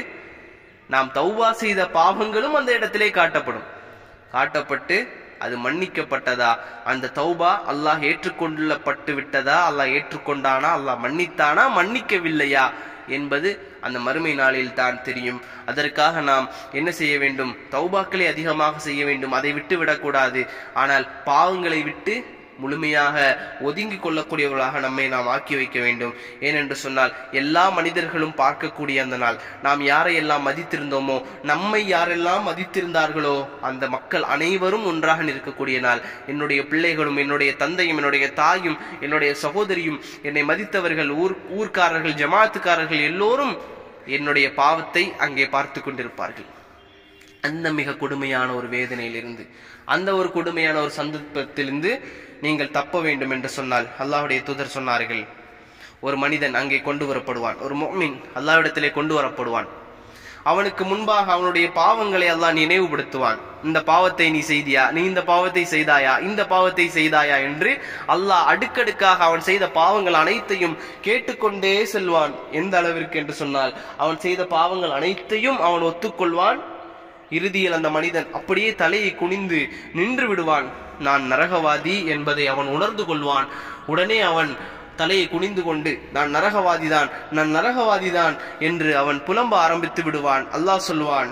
நாம் தௌவா செய்த பாவங்களும் அந்த இடத்திலே காட்டப்படும் காட்டப்பட்டு அது மன்னிக்கப்பட்டதா அந்த தௌபா அல்லாஹ் ஏற்றுக்கொள்ளப்பட்டு விட்டதா அல்லாஹ் ஏற்றுக்கொண்டானா அல்லாஹ் மன்னித்தானா மன்னிக்கவில்லையா என்பது அந்த மறுமை நாளில் தான் தெரியும் அதற்காக நாம் என்ன செய்ய வேண்டும் தௌபாக்களை அதிகமாக செய்ய வேண்டும் அதை விட்டு விடக்கூடாது ஆனால் பாவங்களை விட்டு முழுமையாக ஒதுங்கிக் கொள்ளக்கூடியவர்களாக நம்மை நாம் ஆக்கி வைக்க வேண்டும் ஏனென்று சொன்னால் எல்லா மனிதர்களும் பார்க்கக்கூடிய அந்த நாள் நாம் யாரையெல்லாம் மதித்திருந்தோமோ நம்மை யாரெல்லாம் மதித்திருந்தார்களோ அந்த மக்கள் அனைவரும் ஒன்றாக நிற்கக்கூடிய நாள் என்னுடைய பிள்ளைகளும் என்னுடைய தந்தையும் என்னுடைய தாயும் என்னுடைய சகோதரியும் என்னை மதித்தவர்கள் ஊர் ஊர்க்காரர்கள் ஜமாத்துக்காரர்கள் எல்லோரும் என்னுடைய பாவத்தை அங்கே பார்த்து கொண்டிருப்பார்கள் அந்த மிக கொடுமையான ஒரு வேதனையிலிருந்து அந்த ஒரு கொடுமையான ஒரு சந்தர்ப்பத்திலிருந்து நீங்கள் தப்ப வேண்டும் என்று சொன்னால் அல்லாஹ்வுடைய தூதர் சொன்னார்கள் ஒரு மனிதன் அங்கே கொண்டு வரப்படுவான் ஒரு மொமின் அல்லாஹ்விடத்திலே கொண்டு வரப்படுவான் அவனுக்கு முன்பாக அவனுடைய பாவங்களை அல்லாஹ் நினைவுபடுத்துவான் இந்த பாவத்தை நீ செய்தியா நீ இந்த பாவத்தை செய்தாயா இந்த பாவத்தை செய்தாயா என்று அல்லாஹ் அடுக்கடுக்காக அவன் செய்த பாவங்கள் அனைத்தையும் கேட்டுக்கொண்டே செல்வான் எந்த அளவிற்கு என்று சொன்னால் அவன் செய்த பாவங்கள் அனைத்தையும் அவன் ஒத்துக்கொள்வான் இறுதியில் அந்த மனிதன் அப்படியே தலையை குனிந்து நின்று விடுவான் நான் நரகவாதி என்பதை அவன் உணர்ந்து கொள்வான் உடனே அவன் தலையை குனிந்து கொண்டு நான் நரகவாதிதான் நான் நரகவாதிதான் என்று அவன் புலம்ப ஆரம்பித்து விடுவான் அல்லாஹ் சொல்வான்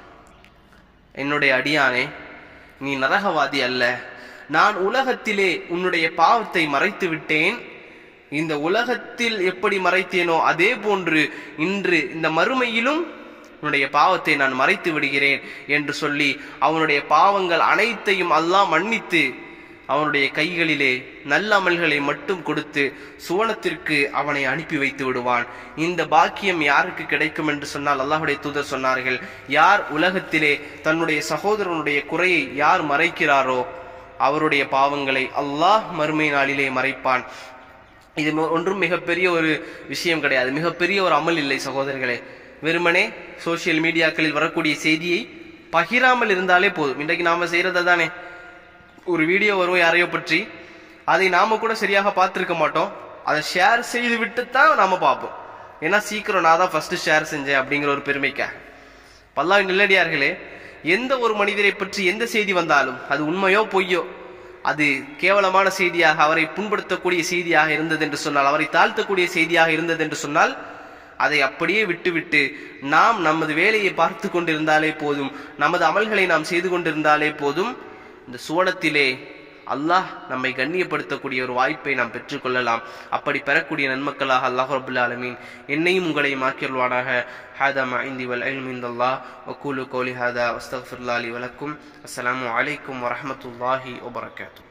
என்னுடைய அடியானே நீ நரகவாதி அல்ல நான் உலகத்திலே உன்னுடைய பாவத்தை மறைத்து விட்டேன் இந்த உலகத்தில் எப்படி மறைத்தேனோ அதே போன்று இன்று இந்த மறுமையிலும் உன்னுடைய பாவத்தை நான் மறைத்து விடுகிறேன் என்று சொல்லி அவனுடைய பாவங்கள் அனைத்தையும் அல்லாஹ் மன்னித்து அவனுடைய கைகளிலே நல்ல அமல்களை மட்டும் கொடுத்து சுவனத்திற்கு அவனை அனுப்பி வைத்து விடுவான் இந்த பாக்கியம் யாருக்கு கிடைக்கும் என்று சொன்னால் அல்லாஹுடைய தூதர் சொன்னார்கள் யார் உலகத்திலே தன்னுடைய சகோதரனுடைய குறையை யார் மறைக்கிறாரோ அவருடைய பாவங்களை அல்லாஹ் மறுமை நாளிலே மறைப்பான் இது ம- ஒன்றும் மிகப்பெரிய ஒரு விஷயம் கிடையாது மிகப்பெரிய ஒரு அமல் இல்லை சகோதரர்களே வெறுமனே சோஷியல் மீடியாக்களில் வரக்கூடிய செய்தியை பகிராமல் இருந்தாலே போதும் இன்றைக்கு நாம செய்யறதை தானே ஒரு வீடியோ வரும் யாரையோ பற்றி அதை நாம கூட சரியாக பார்த்திருக்க மாட்டோம் அதை ஷேர் செய்து விட்டு தான் நாம பார்ப்போம் ஏன்னா சீக்கிரம் நான் தான் ஃபர்ஸ்ட் ஷேர் செஞ்சேன் அப்படிங்கிற ஒரு பெருமைக்காக பல்லாவின் நில்லடியார்களே எந்த ஒரு மனிதரை பற்றி எந்த செய்தி வந்தாலும் அது உண்மையோ பொய்யோ அது கேவலமான செய்தியாக அவரை புண்படுத்தக்கூடிய செய்தியாக இருந்தது என்று சொன்னால் அவரை தாழ்த்தக்கூடிய செய்தியாக இருந்தது என்று சொன்னால் அதை அப்படியே விட்டுவிட்டு நாம் நமது வேலையை பார்த்து கொண்டிருந்தாலே போதும் நமது அமல்களை நாம் செய்து கொண்டிருந்தாலே போதும் இந்த சுவனத்திலே அல்லாஹ் நம்மை கண்ணியப்படுத்தக்கூடிய ஒரு வாய்ப்பை நாம் பெற்றுக்கொள்ளலாம் அப்படி பெறக்கூடிய நன்மக்களாக அல்லாஹ் ரபுல் ஆலமீன் என்னையும் உங்களையும் ஆக்கியல்வானாக هذا ما عندي والعلم عند الله وقول قولي هذا واستغفر الله لي ولكم السلام عليكم ورحمة الله وبركاته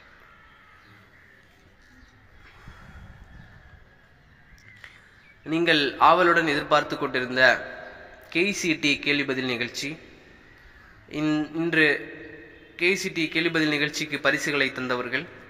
நீங்கள் ஆவலுடன் எதிர்பார்த்து கொண்டிருந்த கேசிடி கேள்வி பதில் நிகழ்ச்சி இன்- இன்று கேசிடி கேள்வி பதில் நிகழ்ச்சிக்கு பரிசுகளை தந்தவர்கள்